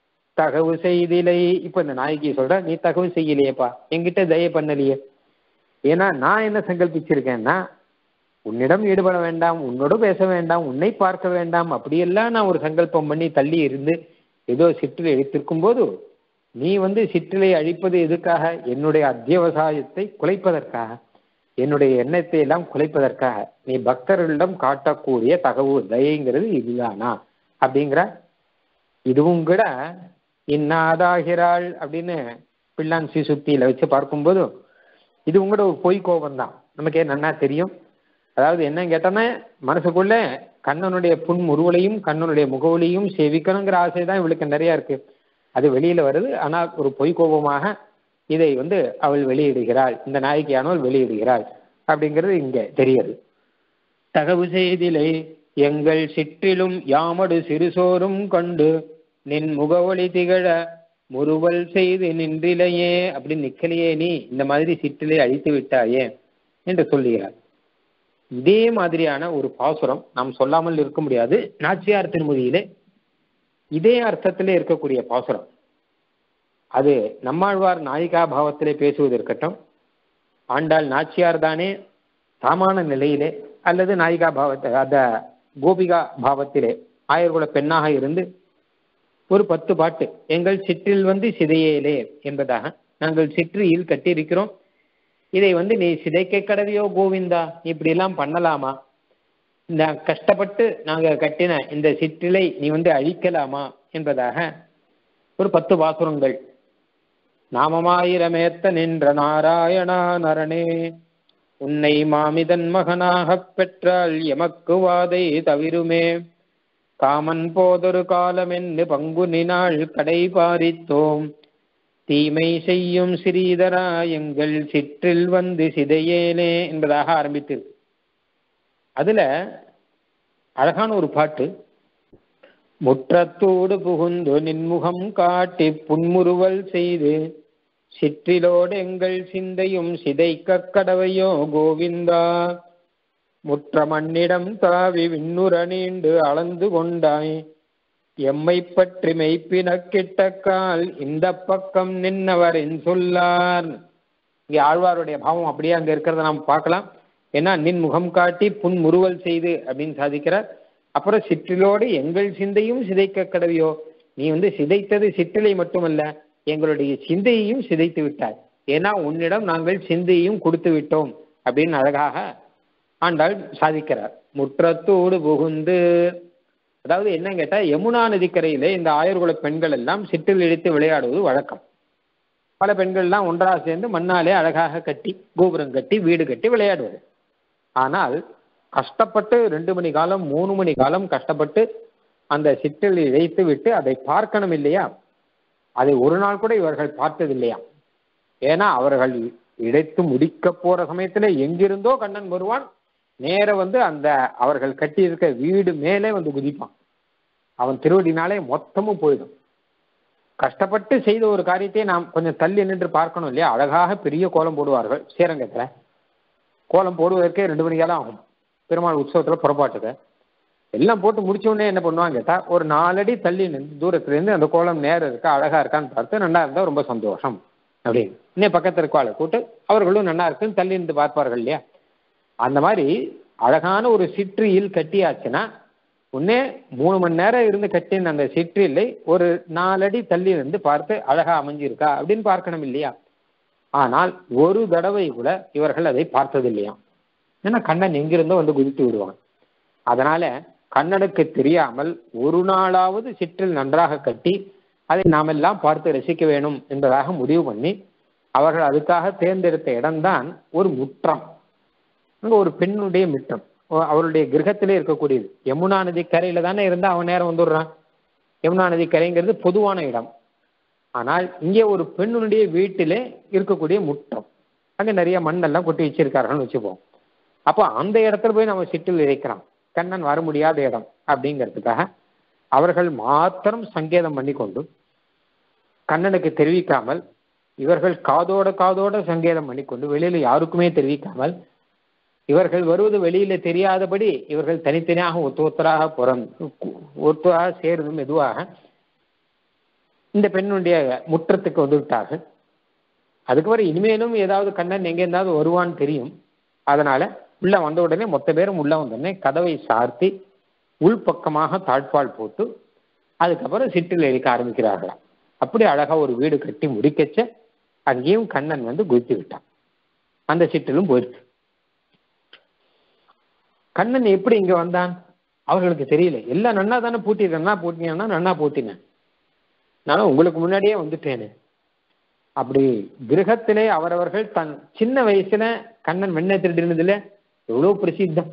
தகவு செய்திலை இப்ப இந்த நாயகி சொல்ற நீ தகவு செய்யலையேப்பா என்கிட்ட தய பண்ணலையே ஏன்னா நான் என்ன சங்கல்பிச்சிருக்கேன்னா உன்னிடம் ஈடுபட வேண்டாம் உன்னோடு பேச வேண்டாம் உன்னை பார்க்க வேண்டாம் அப்படியெல்லாம் நான் ஒரு சங்கல்பம் பண்ணி தள்ளி இருந்து ஏதோ சிற்றிலை அழித்திருக்கும் போது நீ வந்து சிற்றிலை அழிப்பது எதுக்காக என்னுடைய அத்தியவசாயத்தை குலைப்பதற்காக என்னுடைய எண்ணத்தை எல்லாம் குலைப்பதற்காக நீ பக்தர்களிடம் காட்டக்கூடிய தகவு தயங்கிறது இதுதானா அப்படிங்கிற இதுவும் கூட இன்னாதாகிறாள் அப்படின்னு பிள்ளான் சீசுக்தியில வச்சு பார்க்கும்போது இது உங்களோட ஒரு பொய் கோபம் தான் நமக்கே நன்னா தெரியும் அதாவது என்ன கேட்டோன்னா மனசுக்குள்ள கண்ணனுடைய புன்முருவலையும் கண்ணனுடைய முகவலியும் சேவிக்கணுங்கிற ஆசை தான் இவளுக்கு நிறைய இருக்கு அது வெளியில வருது ஆனால் ஒரு பொய் கோபமாக இதை வந்து அவள் வெளியிடுகிறாள் இந்த நாயகியானவள் வெளியிடுகிறாள் அப்படிங்கிறது இங்க தெரியுது தகவு செய்திலை எங்கள் சிற்றிலும் யாமடு சிறுசோறும் கொண்டு நின் முகவொளி திகழ முறுவல் செய்து நின்றிலையே அப்படி நிக்கலையே நீ இந்த மாதிரி சிற்றிலை அழித்து விட்டாயே என்று சொல்லுகிறார் இதே மாதிரியான ஒரு பாசுரம் நாம் சொல்லாமல் இருக்க முடியாது நாச்சியார் திருமொழியிலே இதே அர்த்தத்திலே இருக்கக்கூடிய பாசுரம் அது நம்மாழ்வார் நாயிகா பாவத்திலே பேசுவது இருக்கட்டும் ஆண்டாள் நாச்சியார் தானே தாமான நிலையிலே அல்லது நாயிகா பாவத்தை அந்த கோபிகா பாவத்திலே ஆயர்குல பெண்ணாக இருந்து ஒரு பத்து பாட்டு எங்கள் சிற்றில் வந்து சிதையேலே என்பதாக நாங்கள் சிற்றியில் கட்டியிருக்கிறோம் இதை வந்து நீ சிதைக்க கடவையோ கோவிந்தா இப்படி எல்லாம் பண்ணலாமா இந்த கஷ்டப்பட்டு நாங்க கட்டின இந்த சிற்றிலை நீ வந்து அழிக்கலாமா என்பதாக ஒரு பத்து வாசுரங்கள் நாமமாயிரமேத்த நின்ற நாராயணா நரணே உன்னை மாமிதன் மகனாகப் பெற்றால் எமக்கு வாதை தவிருமே காமன் போதொரு காலமென்னு பங்கு நினாள் கடை பாரித்தோம் தீமை செய்யும் ஸ்ரீதரா எங்கள் சிற்றில் வந்து சிதையேனே என்பதாக ஆரம்பித்திருக்கு அதுல அழகான ஒரு பாட்டு முற்றத்தோடு புகுந்து நின்முகம் காட்டி புன்முறுவல் செய்து சிற்றிலோடு எங்கள் சிந்தையும் சிதைக்க கடவையோ கோவிந்தா முற்ற மண்ணிடம் தாவி விண்ணுற நீண்டு அளந்து கொண்டாய் எம்மை பற்றி மெய்ப்பின கிட்டக்கால் இந்த பக்கம் நின்னவரின் சொல்லார் இங்கே ஆழ்வாருடைய பாவம் அப்படியே அங்க இருக்கிறத நாம் பார்க்கலாம் ஏன்னா நின் முகம் காட்டி புன் முறுவல் செய்து அப்படின்னு சாதிக்கிறார் அப்புறம் சிற்றிலோடு எங்கள் சிந்தையும் சிதைக்க கடவையோ நீ வந்து சிதைத்தது சிற்றிலை மட்டுமல்ல எங்களுடைய சிந்தையையும் சிதைத்து விட்டாய் ஏன்னா உன்னிடம் நாங்கள் சிந்தையையும் கொடுத்து விட்டோம் அப்படின்னு அழகாக ஆண்டாள் சாதிக்கிறார் முற்றத்தோடு புகுந்து அதாவது என்ன கேட்டா யமுனா நதிக்கரையிலே இந்த ஆயர்குல பெண்கள் எல்லாம் சிற்றில் இழுத்து விளையாடுவது வழக்கம் பல பெண்கள்லாம் ஒன்றாக சேர்ந்து மண்ணாலே அழகாக கட்டி கோபுரம் கட்டி வீடு கட்டி விளையாடுவது ஆனால் கஷ்டப்பட்டு ரெண்டு மணி காலம் மூணு மணி காலம் கஷ்டப்பட்டு அந்த சிற்றில் இழைத்து விட்டு அதை பார்க்கணும் இல்லையா அதை ஒரு நாள் கூட இவர்கள் பார்த்தது இல்லையா ஏன்னா அவர்கள் இழைத்து முடிக்க போற சமயத்துல எங்கிருந்தோ கண்ணன் வருவான் நேர வந்து அந்த அவர்கள் கட்டியிருக்க வீடு மேலே வந்து குதிப்பான் அவன் திருவடினாலே மொத்தமும் போயிடும் கஷ்டப்பட்டு செய்த ஒரு காரியத்தை நாம் கொஞ்சம் தள்ளி நின்று பார்க்கணும் இல்லையா அழகாக பெரிய கோலம் போடுவார்கள் ஸ்ரீரங்கத்துல கோலம் போடுவதற்கே ரெண்டு மணி காலம் ஆகும் பெருமாள் உற்சவத்துல புறப்பாட்டுக்கு எல்லாம் போட்டு முடிச்ச உடனே என்ன பண்ணுவாங்க கேட்டா ஒரு நாலடி தள்ளி நின்று தூரத்துல இருந்து அந்த கோலம் நேரம் இருக்கா அழகா இருக்கான்னு பார்த்து நல்லா இருந்தா ரொம்ப சந்தோஷம் அப்படின்னு இன்னும் பக்கத்துல இருக்கவாளை கூட்டு அவர்களும் நல்லா இருக்குன்னு தள்ளி இருந்து பார்ப்பார்கள் இல்லையா அந்த மாதிரி அழகான ஒரு சிற்றியில் கட்டியாச்சுன்னா உன்னே மூணு மணி நேரம் இருந்து கட்டின அந்த சிற்றிலை ஒரு நாலடி தள்ளி இருந்து பார்த்து அழகா அமைஞ்சிருக்கா அப்படின்னு பார்க்கணும் இல்லையா ஆனால் ஒரு தடவை கூட இவர்கள் அதை பார்த்தது இல்லையா ஏன்னா கண்ணன் எங்கிருந்தோ வந்து குதித்து விடுவான் அதனால கண்ணனுக்கு தெரியாமல் ஒரு நாளாவது சிற்றில் நன்றாக கட்டி அதை நாமெல்லாம் பார்த்து ரசிக்க வேணும் என்பதாக முடிவு பண்ணி அவர்கள் அதுக்காக தேர்ந்தெடுத்த இடம்தான் ஒரு முற்றம் அங்க ஒரு பெண்ணுடைய மிட்டம் அவருடைய கிரகத்திலே இருக்கக்கூடியது யமுனா நதி கரையில தானே இருந்தா அவன் நேரம் வந்துடுறான் யமுனா நதி கரைங்கிறது பொதுவான இடம் ஆனால் இங்கே ஒரு பெண்ணுடைய வீட்டிலே இருக்கக்கூடிய முற்றம் அங்க நிறைய மண்ணெல்லாம் கொட்டி வச்சிருக்கார்கள்னு வச்சுப்போம் அப்போ அந்த இடத்துல போய் நம்ம சிற்றில் இறைக்கிறோம் கண்ணன் வர முடியாத இடம் அப்படிங்கிறதுக்காக அவர்கள் மாத்திரம் சங்கேதம் பண்ணி கொண்டு கண்ணனுக்கு தெரிவிக்காமல் இவர்கள் காதோட காதோட சங்கேதம் பண்ணிக்கொண்டு வெளியில யாருக்குமே தெரிவிக்காமல் இவர்கள் வருவது வெளியில தெரியாதபடி இவர்கள் தனித்தனியாக ஒத்து ஒத்தராக பிறந்து ஒத்தராக சேர்ந்து மெதுவாக இந்த பெண்ணுடைய முற்றத்துக்கு வந்து விட்டார்கள் அதுக்கப்புறம் இனிமேலும் ஏதாவது கண்ணன் எங்க இருந்தாவது வருவான்னு தெரியும் அதனால உள்ள வந்த உடனே மொத்த பேரும் உள்ள வந்தோடனே கதவை சார்த்தி உள்பக்கமாக தாழ்பால் போட்டு அதுக்கப்புறம் சிற்றில் எரிக்க ஆரம்பிக்கிறார்களாம் அப்படி அழகா ஒரு வீடு கட்டி முடிக்கச்ச அங்கேயும் கண்ணன் வந்து குதித்து விட்டான் அந்த சிற்றிலும் போயிடுச்சு கண்ணன் எப்படி இங்க வந்தான் அவர்களுக்கு தெரியல எல்லாம் நன்னா தானே பூட்டி நன்னா பூட்டினா நன்னா பூட்டினேன் நானும் உங்களுக்கு முன்னாடியே வந்துட்டேனே அப்படி கிரகத்திலே அவரவர்கள் தன் சின்ன வயசுல கண்ணன் வெண்ணெய் திருடினதுல எவ்வளவு பிரசித்தம்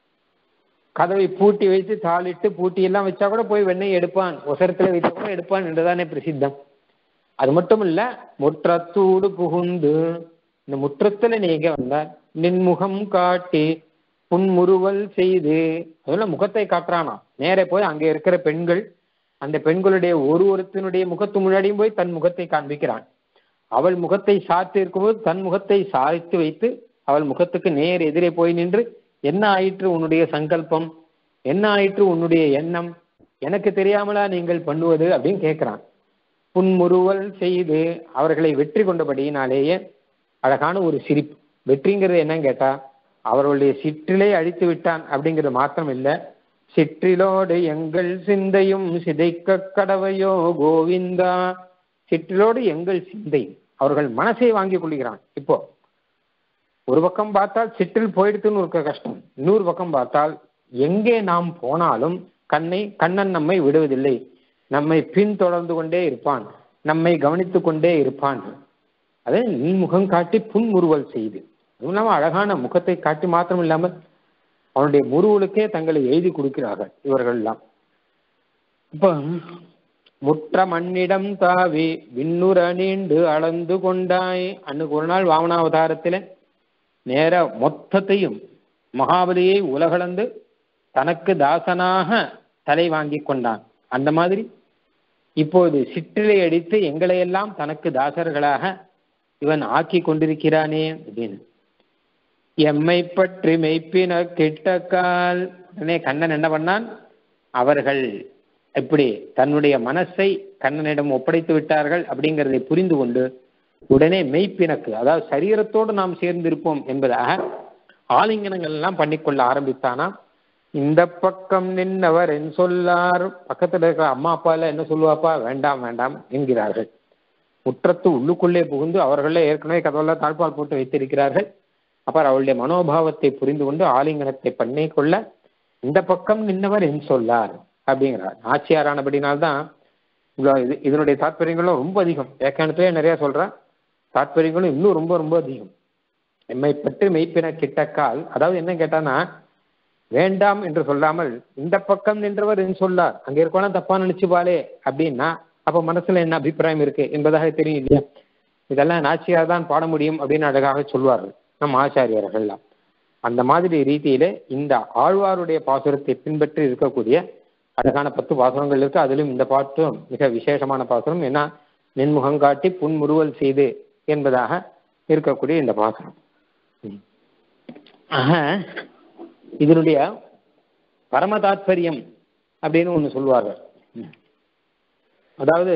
கதவை பூட்டி வைத்து தாளிட்டு பூட்டி எல்லாம் வச்சா கூட போய் வெண்ணெய் எடுப்பான் ஒசரத்துல வைத்தா கூட எடுப்பான் என்றுதானே பிரசித்தம் அது மட்டும் இல்ல முற்றத்தூடு புகுந்து இந்த முற்றத்துல நீங்க வந்தார் நின்முகம் காட்டி புன்முறுவல் செய்து அதெல்லாம் முகத்தை காட்டுறானா நேரே போய் அங்க இருக்கிற பெண்கள் அந்த பெண்களுடைய ஒரு ஒருத்தனுடைய முகத்து முன்னாடியும் போய் தன் முகத்தை காண்பிக்கிறான் அவள் முகத்தை சாத்தி இருக்கும்போது தன் முகத்தை சாய்த்து வைத்து அவள் முகத்துக்கு நேர் எதிரே போய் நின்று என்ன ஆயிற்று உன்னுடைய சங்கல்பம் என்ன ஆயிற்று உன்னுடைய எண்ணம் எனக்கு தெரியாமலா நீங்கள் பண்ணுவது அப்படின்னு கேட்கிறான் புன்முறுவல் செய்து அவர்களை வெற்றி கொண்டபடியினாலேயே அழகான ஒரு சிரிப்பு வெற்றிங்கிறது என்னன்னு கேட்டா அவர்களுடைய சிற்றிலே அழித்து விட்டான் அப்படிங்கிறது மாத்திரம் இல்ல சிற்றிலோடு எங்கள் சிந்தையும் சிதைக்க கடவையோ கோவிந்தா சிற்றிலோடு எங்கள் சிந்தை அவர்கள் மனசை வாங்கி கொள்கிறான் இப்போ ஒரு பக்கம் பார்த்தால் சிற்றில் போயிடுத்துன்னு இருக்க கஷ்டம் இன்னொரு பக்கம் பார்த்தால் எங்கே நாம் போனாலும் கண்ணை கண்ணன் நம்மை விடுவதில்லை நம்மை பின்தொடர்ந்து கொண்டே இருப்பான் நம்மை கவனித்துக் கொண்டே இருப்பான் அதை நீ முகம் காட்டி புன்முறுவல் செய்து அதுவும் இல்லாமல் அழகான முகத்தை காட்டி மாத்திரம் இல்லாமல் அவனுடைய முருவலுக்கே தங்களை எழுதி கொடுக்கிறார்கள் இவர்கள் எல்லாம் இப்போ முற்ற மண்ணிடம் தாவி விண்ணுற நீண்டு அளந்து கொண்டாய் அன்னைக்கு ஒரு நாள் வாமனாவதாரத்தில் நேர மொத்தத்தையும் மகாபலியை உலகளந்து தனக்கு தாசனாக தலை வாங்கி கொண்டான் அந்த மாதிரி இப்போது சிற்றிலை அடித்து எங்களையெல்லாம் தனக்கு தாசர்களாக இவன் ஆக்கி கொண்டிருக்கிறானே அப்படின்னு எம்மை பற்றி மெய்ப்பின கிட்டக்கால் உடனே கண்ணன் என்ன பண்ணான் அவர்கள் இப்படி தன்னுடைய மனசை கண்ணனிடம் ஒப்படைத்து விட்டார்கள் அப்படிங்கிறதை புரிந்து கொண்டு உடனே மெய்ப்பினக்கு அதாவது சரீரத்தோடு நாம் சேர்ந்திருப்போம் என்பதாக ஆலிங்கனங்கள் எல்லாம் பண்ணிக்கொள்ள ஆரம்பித்தானா இந்த பக்கம் நின்னவர் என் சொல்லார் பக்கத்துல இருக்கிற அம்மா அப்பா எல்லாம் என்ன சொல்லுவாப்பா வேண்டாம் வேண்டாம் என்கிறார்கள் முற்றத்து உள்ளுக்குள்ளே புகுந்து அவர்களே ஏற்கனவே கதவெல்லாம் தாழ்பால் போட்டு வைத்திருக்கிறார்கள் அப்புறம் அவளுடைய மனோபாவத்தை புரிந்து கொண்டு ஆலிங்கனத்தை பண்ணி கொள்ள இந்த பக்கம் நின்னவர் என் சொல்லார் அப்படிங்கிறார் ஆட்சியாரானபடினால்தான் இவ்வளோ இது இதனுடைய தாற்பயங்களும் ரொம்ப அதிகம் ஏற்கனவே நிறைய சொல்றேன் தாற்பயங்களும் இன்னும் ரொம்ப ரொம்ப அதிகம் எம்மை பற்றி மெய்ப்பின கிட்டக்கால் அதாவது என்ன கேட்டானா வேண்டாம் என்று சொல்லாமல் இந்த பக்கம் நின்றவர் என் சொல்லார் அங்க இருக்கணும் தப்பா நினைச்சுப்பாளே அப்படின்னா அப்ப மனசுல என்ன அபிப்பிராயம் இருக்கு என்பதாக தெரியும் இல்லையா இதெல்லாம் நாச்சியார் தான் பாட முடியும் அப்படின்னு அழகாக சொல்வார்கள் நம் ஆச்சாரியர்கள்லாம் அந்த மாதிரி ரீதியில இந்த ஆழ்வாருடைய பாசுரத்தை பின்பற்றி இருக்கக்கூடிய அழகான பத்து பாசுரங்கள் இருக்கு அதிலும் இந்த பாட்டும் மிக விசேஷமான பாசுரம் ஏன்னா நின்முகம் காட்டி புன்முறுவல் செய்து என்பதாக இருக்கக்கூடிய இந்த பாசுரம் ஆக இதனுடைய பரம தாத்பரியம் அப்படின்னு ஒன்று சொல்லுவார்கள் அதாவது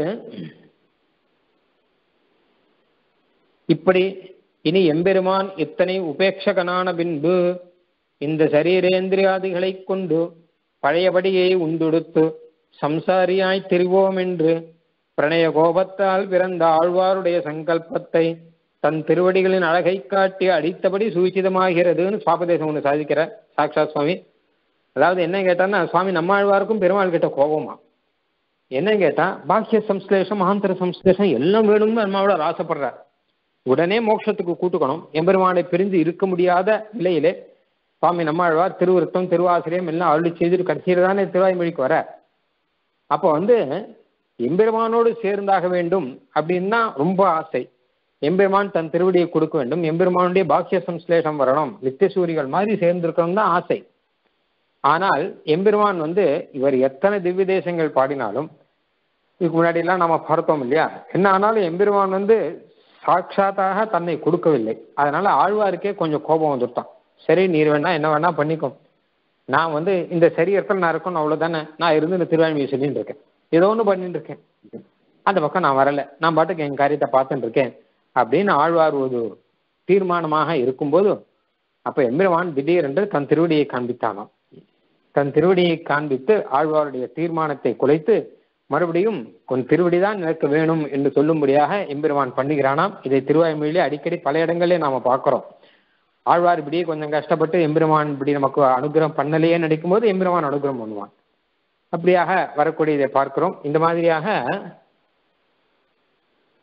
இப்படி இனி எம்பெருமான் இத்தனை உபேட்சகனான பின்பு இந்த சரீரேந்திரியாதிகளை கொண்டு பழையபடியை உண்டுடுத்து சம்சாரியாய் திரிவோம் என்று பிரணய கோபத்தால் பிறந்த ஆழ்வாருடைய சங்கல்பத்தை தன் திருவடிகளின் அழகை காட்டி அடித்தபடி சூச்சிதமாகிறதுன்னு சுவாபதேசம் ஒன்று சாதிக்கிற சாக்ஷாத் சுவாமி அதாவது என்ன கேட்டான்னா சுவாமி நம்மாழ்வாருக்கும் பெருமாள் கிட்ட கோபமா என்ன கேட்டா பாக்கிய சம்ஸ்லேஷம் மகாந்தர சம்ஸ்லேஷம் எல்லாம் வேணும்னு நம்மளோட ஆசைப்படுறார் உடனே மோட்சத்துக்கு கூட்டுக்கணும் எம்பெருமானை பிரிந்து இருக்க முடியாத நிலையிலே சுவாமி நம்மாழ்வார் திருவிருத்தம் திருவாசிரியம் எல்லாம் அருளி செய்துட்டு கடைசியில் தானே திருவாய்மொழிக்கு வர அப்போ வந்து எம்பெருமானோடு சேர்ந்தாக வேண்டும் அப்படின்னா ரொம்ப ஆசை எம்பெருமான் தன் திருவடியை கொடுக்க வேண்டும் எம்பெருமானுடைய பாக்கிய சம்ஸ்லேஷம் வரணும் நித்தியசூரிகள் மாதிரி சேர்ந்திருக்கணும் தான் ஆசை ஆனால் எம்பெருமான் வந்து இவர் எத்தனை திவ்ய தேசங்கள் பாடினாலும் இதுக்கு முன்னாடி எல்லாம் நம்ம பார்த்தோம் இல்லையா என்ன ஆனாலும் எம்பெருமான் வந்து சாட்சாத்தாக தன்னை கொடுக்கவில்லை அதனால ஆழ்வாருக்கே கொஞ்சம் கோபம் வந்துட்டான் சரி நீர் வேணா என்ன வேணா பண்ணிக்கும் நான் வந்து இந்த சரீரத்தில் நான் இருக்கணும் அவ்வளவுதானே நான் இருந்து இந்த திருவாழ்மையை சொல்லிட்டு இருக்கேன் ஏதோ ஒன்று பண்ணிட்டு இருக்கேன் அந்த பக்கம் நான் வரல நான் பாட்டுக்கு என் காரியத்தை பார்த்துட்டு இருக்கேன் அப்படின்னு ஆழ்வார் ஒரு தீர்மானமாக இருக்கும்போது அப்ப எம்பெருமான் திடீரென்று தன் திருவடியை காண்பித்தானாம் தன் திருவடியை காண்பித்து ஆழ்வாருடைய தீர்மானத்தை குலைத்து மறுபடியும் உன் திருவடிதான் எனக்கு வேணும் என்று சொல்லும்படியாக எம்பெருமான் பண்ணுகிறானாம் இதை திருவாய்மொழியிலே அடிக்கடி பல இடங்களே நாம பார்க்கிறோம் ஆழ்வார் இப்படியே கொஞ்சம் கஷ்டப்பட்டு எம்பெருமான் இப்படி நமக்கு அனுகிரகம் பண்ணலையே நடிக்கும் போது எம்பெருமான் அனுகிரகம் பண்ணுவான் அப்படியாக வரக்கூடியதை பார்க்கிறோம் இந்த மாதிரியாக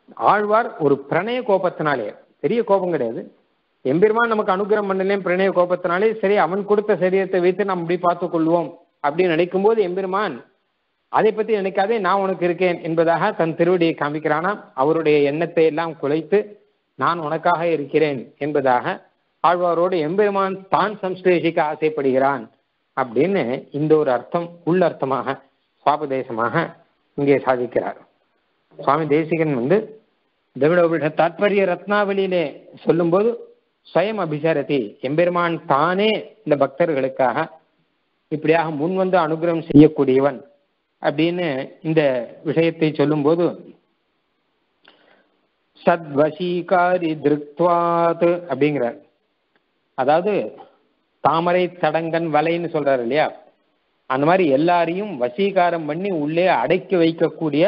ஆழ்வார் ஒரு பிரணய கோபத்தினாலே பெரிய கோபம் கிடையாது எம்பெருமான் நமக்கு அனுகிரகம் பண்ணலேன் பிரணய கோபத்தினாலே சரி அவன் கொடுத்த சரீரத்தை வைத்து நாம் இப்படி பார்த்துக் கொள்வோம் அப்படின்னு நினைக்கும் போது எம்பெருமான் அதை பத்தி நினைக்காதே நான் உனக்கு இருக்கேன் என்பதாக தன் திருவடியை காமிக்கிறானா அவருடைய எண்ணத்தை எல்லாம் குலைத்து நான் உனக்காக இருக்கிறேன் என்பதாக ஆழ்வாரோடு எம்பெருமான் தான் சம்ஸ்லேஷிக்க ஆசைப்படுகிறான் அப்படின்னு இந்த ஒரு அர்த்தம் உள்ளர்த்தமாக சுவாபதேசமாக இங்கே சாதிக்கிறார் சுவாமி தேசிகன் வந்து திரவிட தாற்பரிய ரத்னாவளியிலே சொல்லும்போது ஸ்வயம் அபிசாரதி எம்பெருமான் தானே இந்த பக்தர்களுக்காக இப்படியாக முன் வந்து அனுகிரகம் செய்யக்கூடியவன் அப்படின்னு இந்த விஷயத்தை சொல்லும்போது சத்வசீகாரி திருக்வாத் அப்படிங்கிறார் அதாவது தாமரை தடங்கன் வலைன்னு சொல்றாரு இல்லையா அந்த மாதிரி எல்லாரையும் வசீகாரம் பண்ணி உள்ளே அடக்கி வைக்கக்கூடிய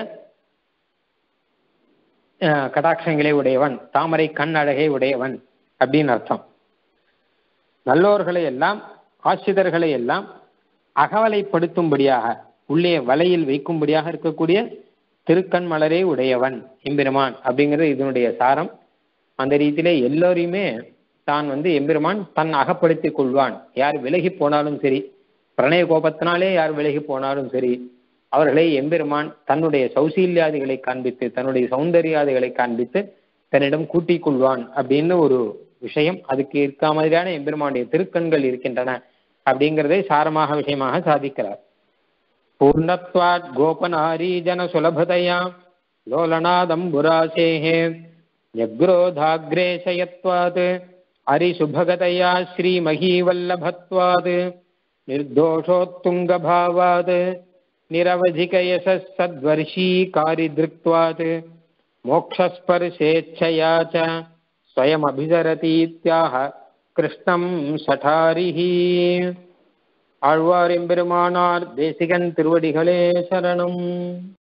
கடாட்சங்களை உடையவன் தாமரை கண் அழகை உடையவன் அப்படின்னு அர்த்தம் நல்லோர்களை எல்லாம் ஆசிரியர்களை எல்லாம் அகவலைப்படுத்தும்படியாக உள்ளே வலையில் வைக்கும்படியாக இருக்கக்கூடிய திருக்கண் மலரே உடையவன் எம்பெருமான் அப்படிங்கிறது இதனுடைய சாரம் அந்த ரீதியிலே எல்லோரையுமே தான் வந்து எம்பெருமான் தன் அகப்படுத்திக் கொள்வான் யார் விலகி போனாலும் சரி பிரணய கோபத்தினாலே யார் விலகி போனாலும் சரி அவர்களை எம்பெருமான் தன்னுடைய சௌசீல்யாதிகளை காண்பித்து தன்னுடைய சௌந்தர்யாதிகளை காண்பித்து தன்னிடம் கூட்டிக் கொள்வான் அப்படின்னு ஒரு விஷயம் அதுக்கு இருக்க மாதிரியான எம்பெருமானுடைய திருக்கண்கள் இருக்கின்றன அப்படிங்கிறதை சாரமாக விஷயமாக சாதிக்கிறார் பூர்ணத்வாத் கோபநாரி ஜன சுலபதையா லோலநாதம்புராசேஹே ஜக்ரோதாக்ரேசயத்வாத் அரிசுபகதையா ஸ்ரீமகீவல்லபத்வாத் निर्दोषोत्तुङ्गभावात् निरवधिकयशः सद्वर्षीकारिदृक्त्वात् मोक्षस्पर्शेच्छया च स्वयमभिसरतीत्याह கிருஷ்ணம் சட்டாரிஹி ஆழ்வார் எம்பெருமானார் தேசிகன் திருவடிகளே சரணம்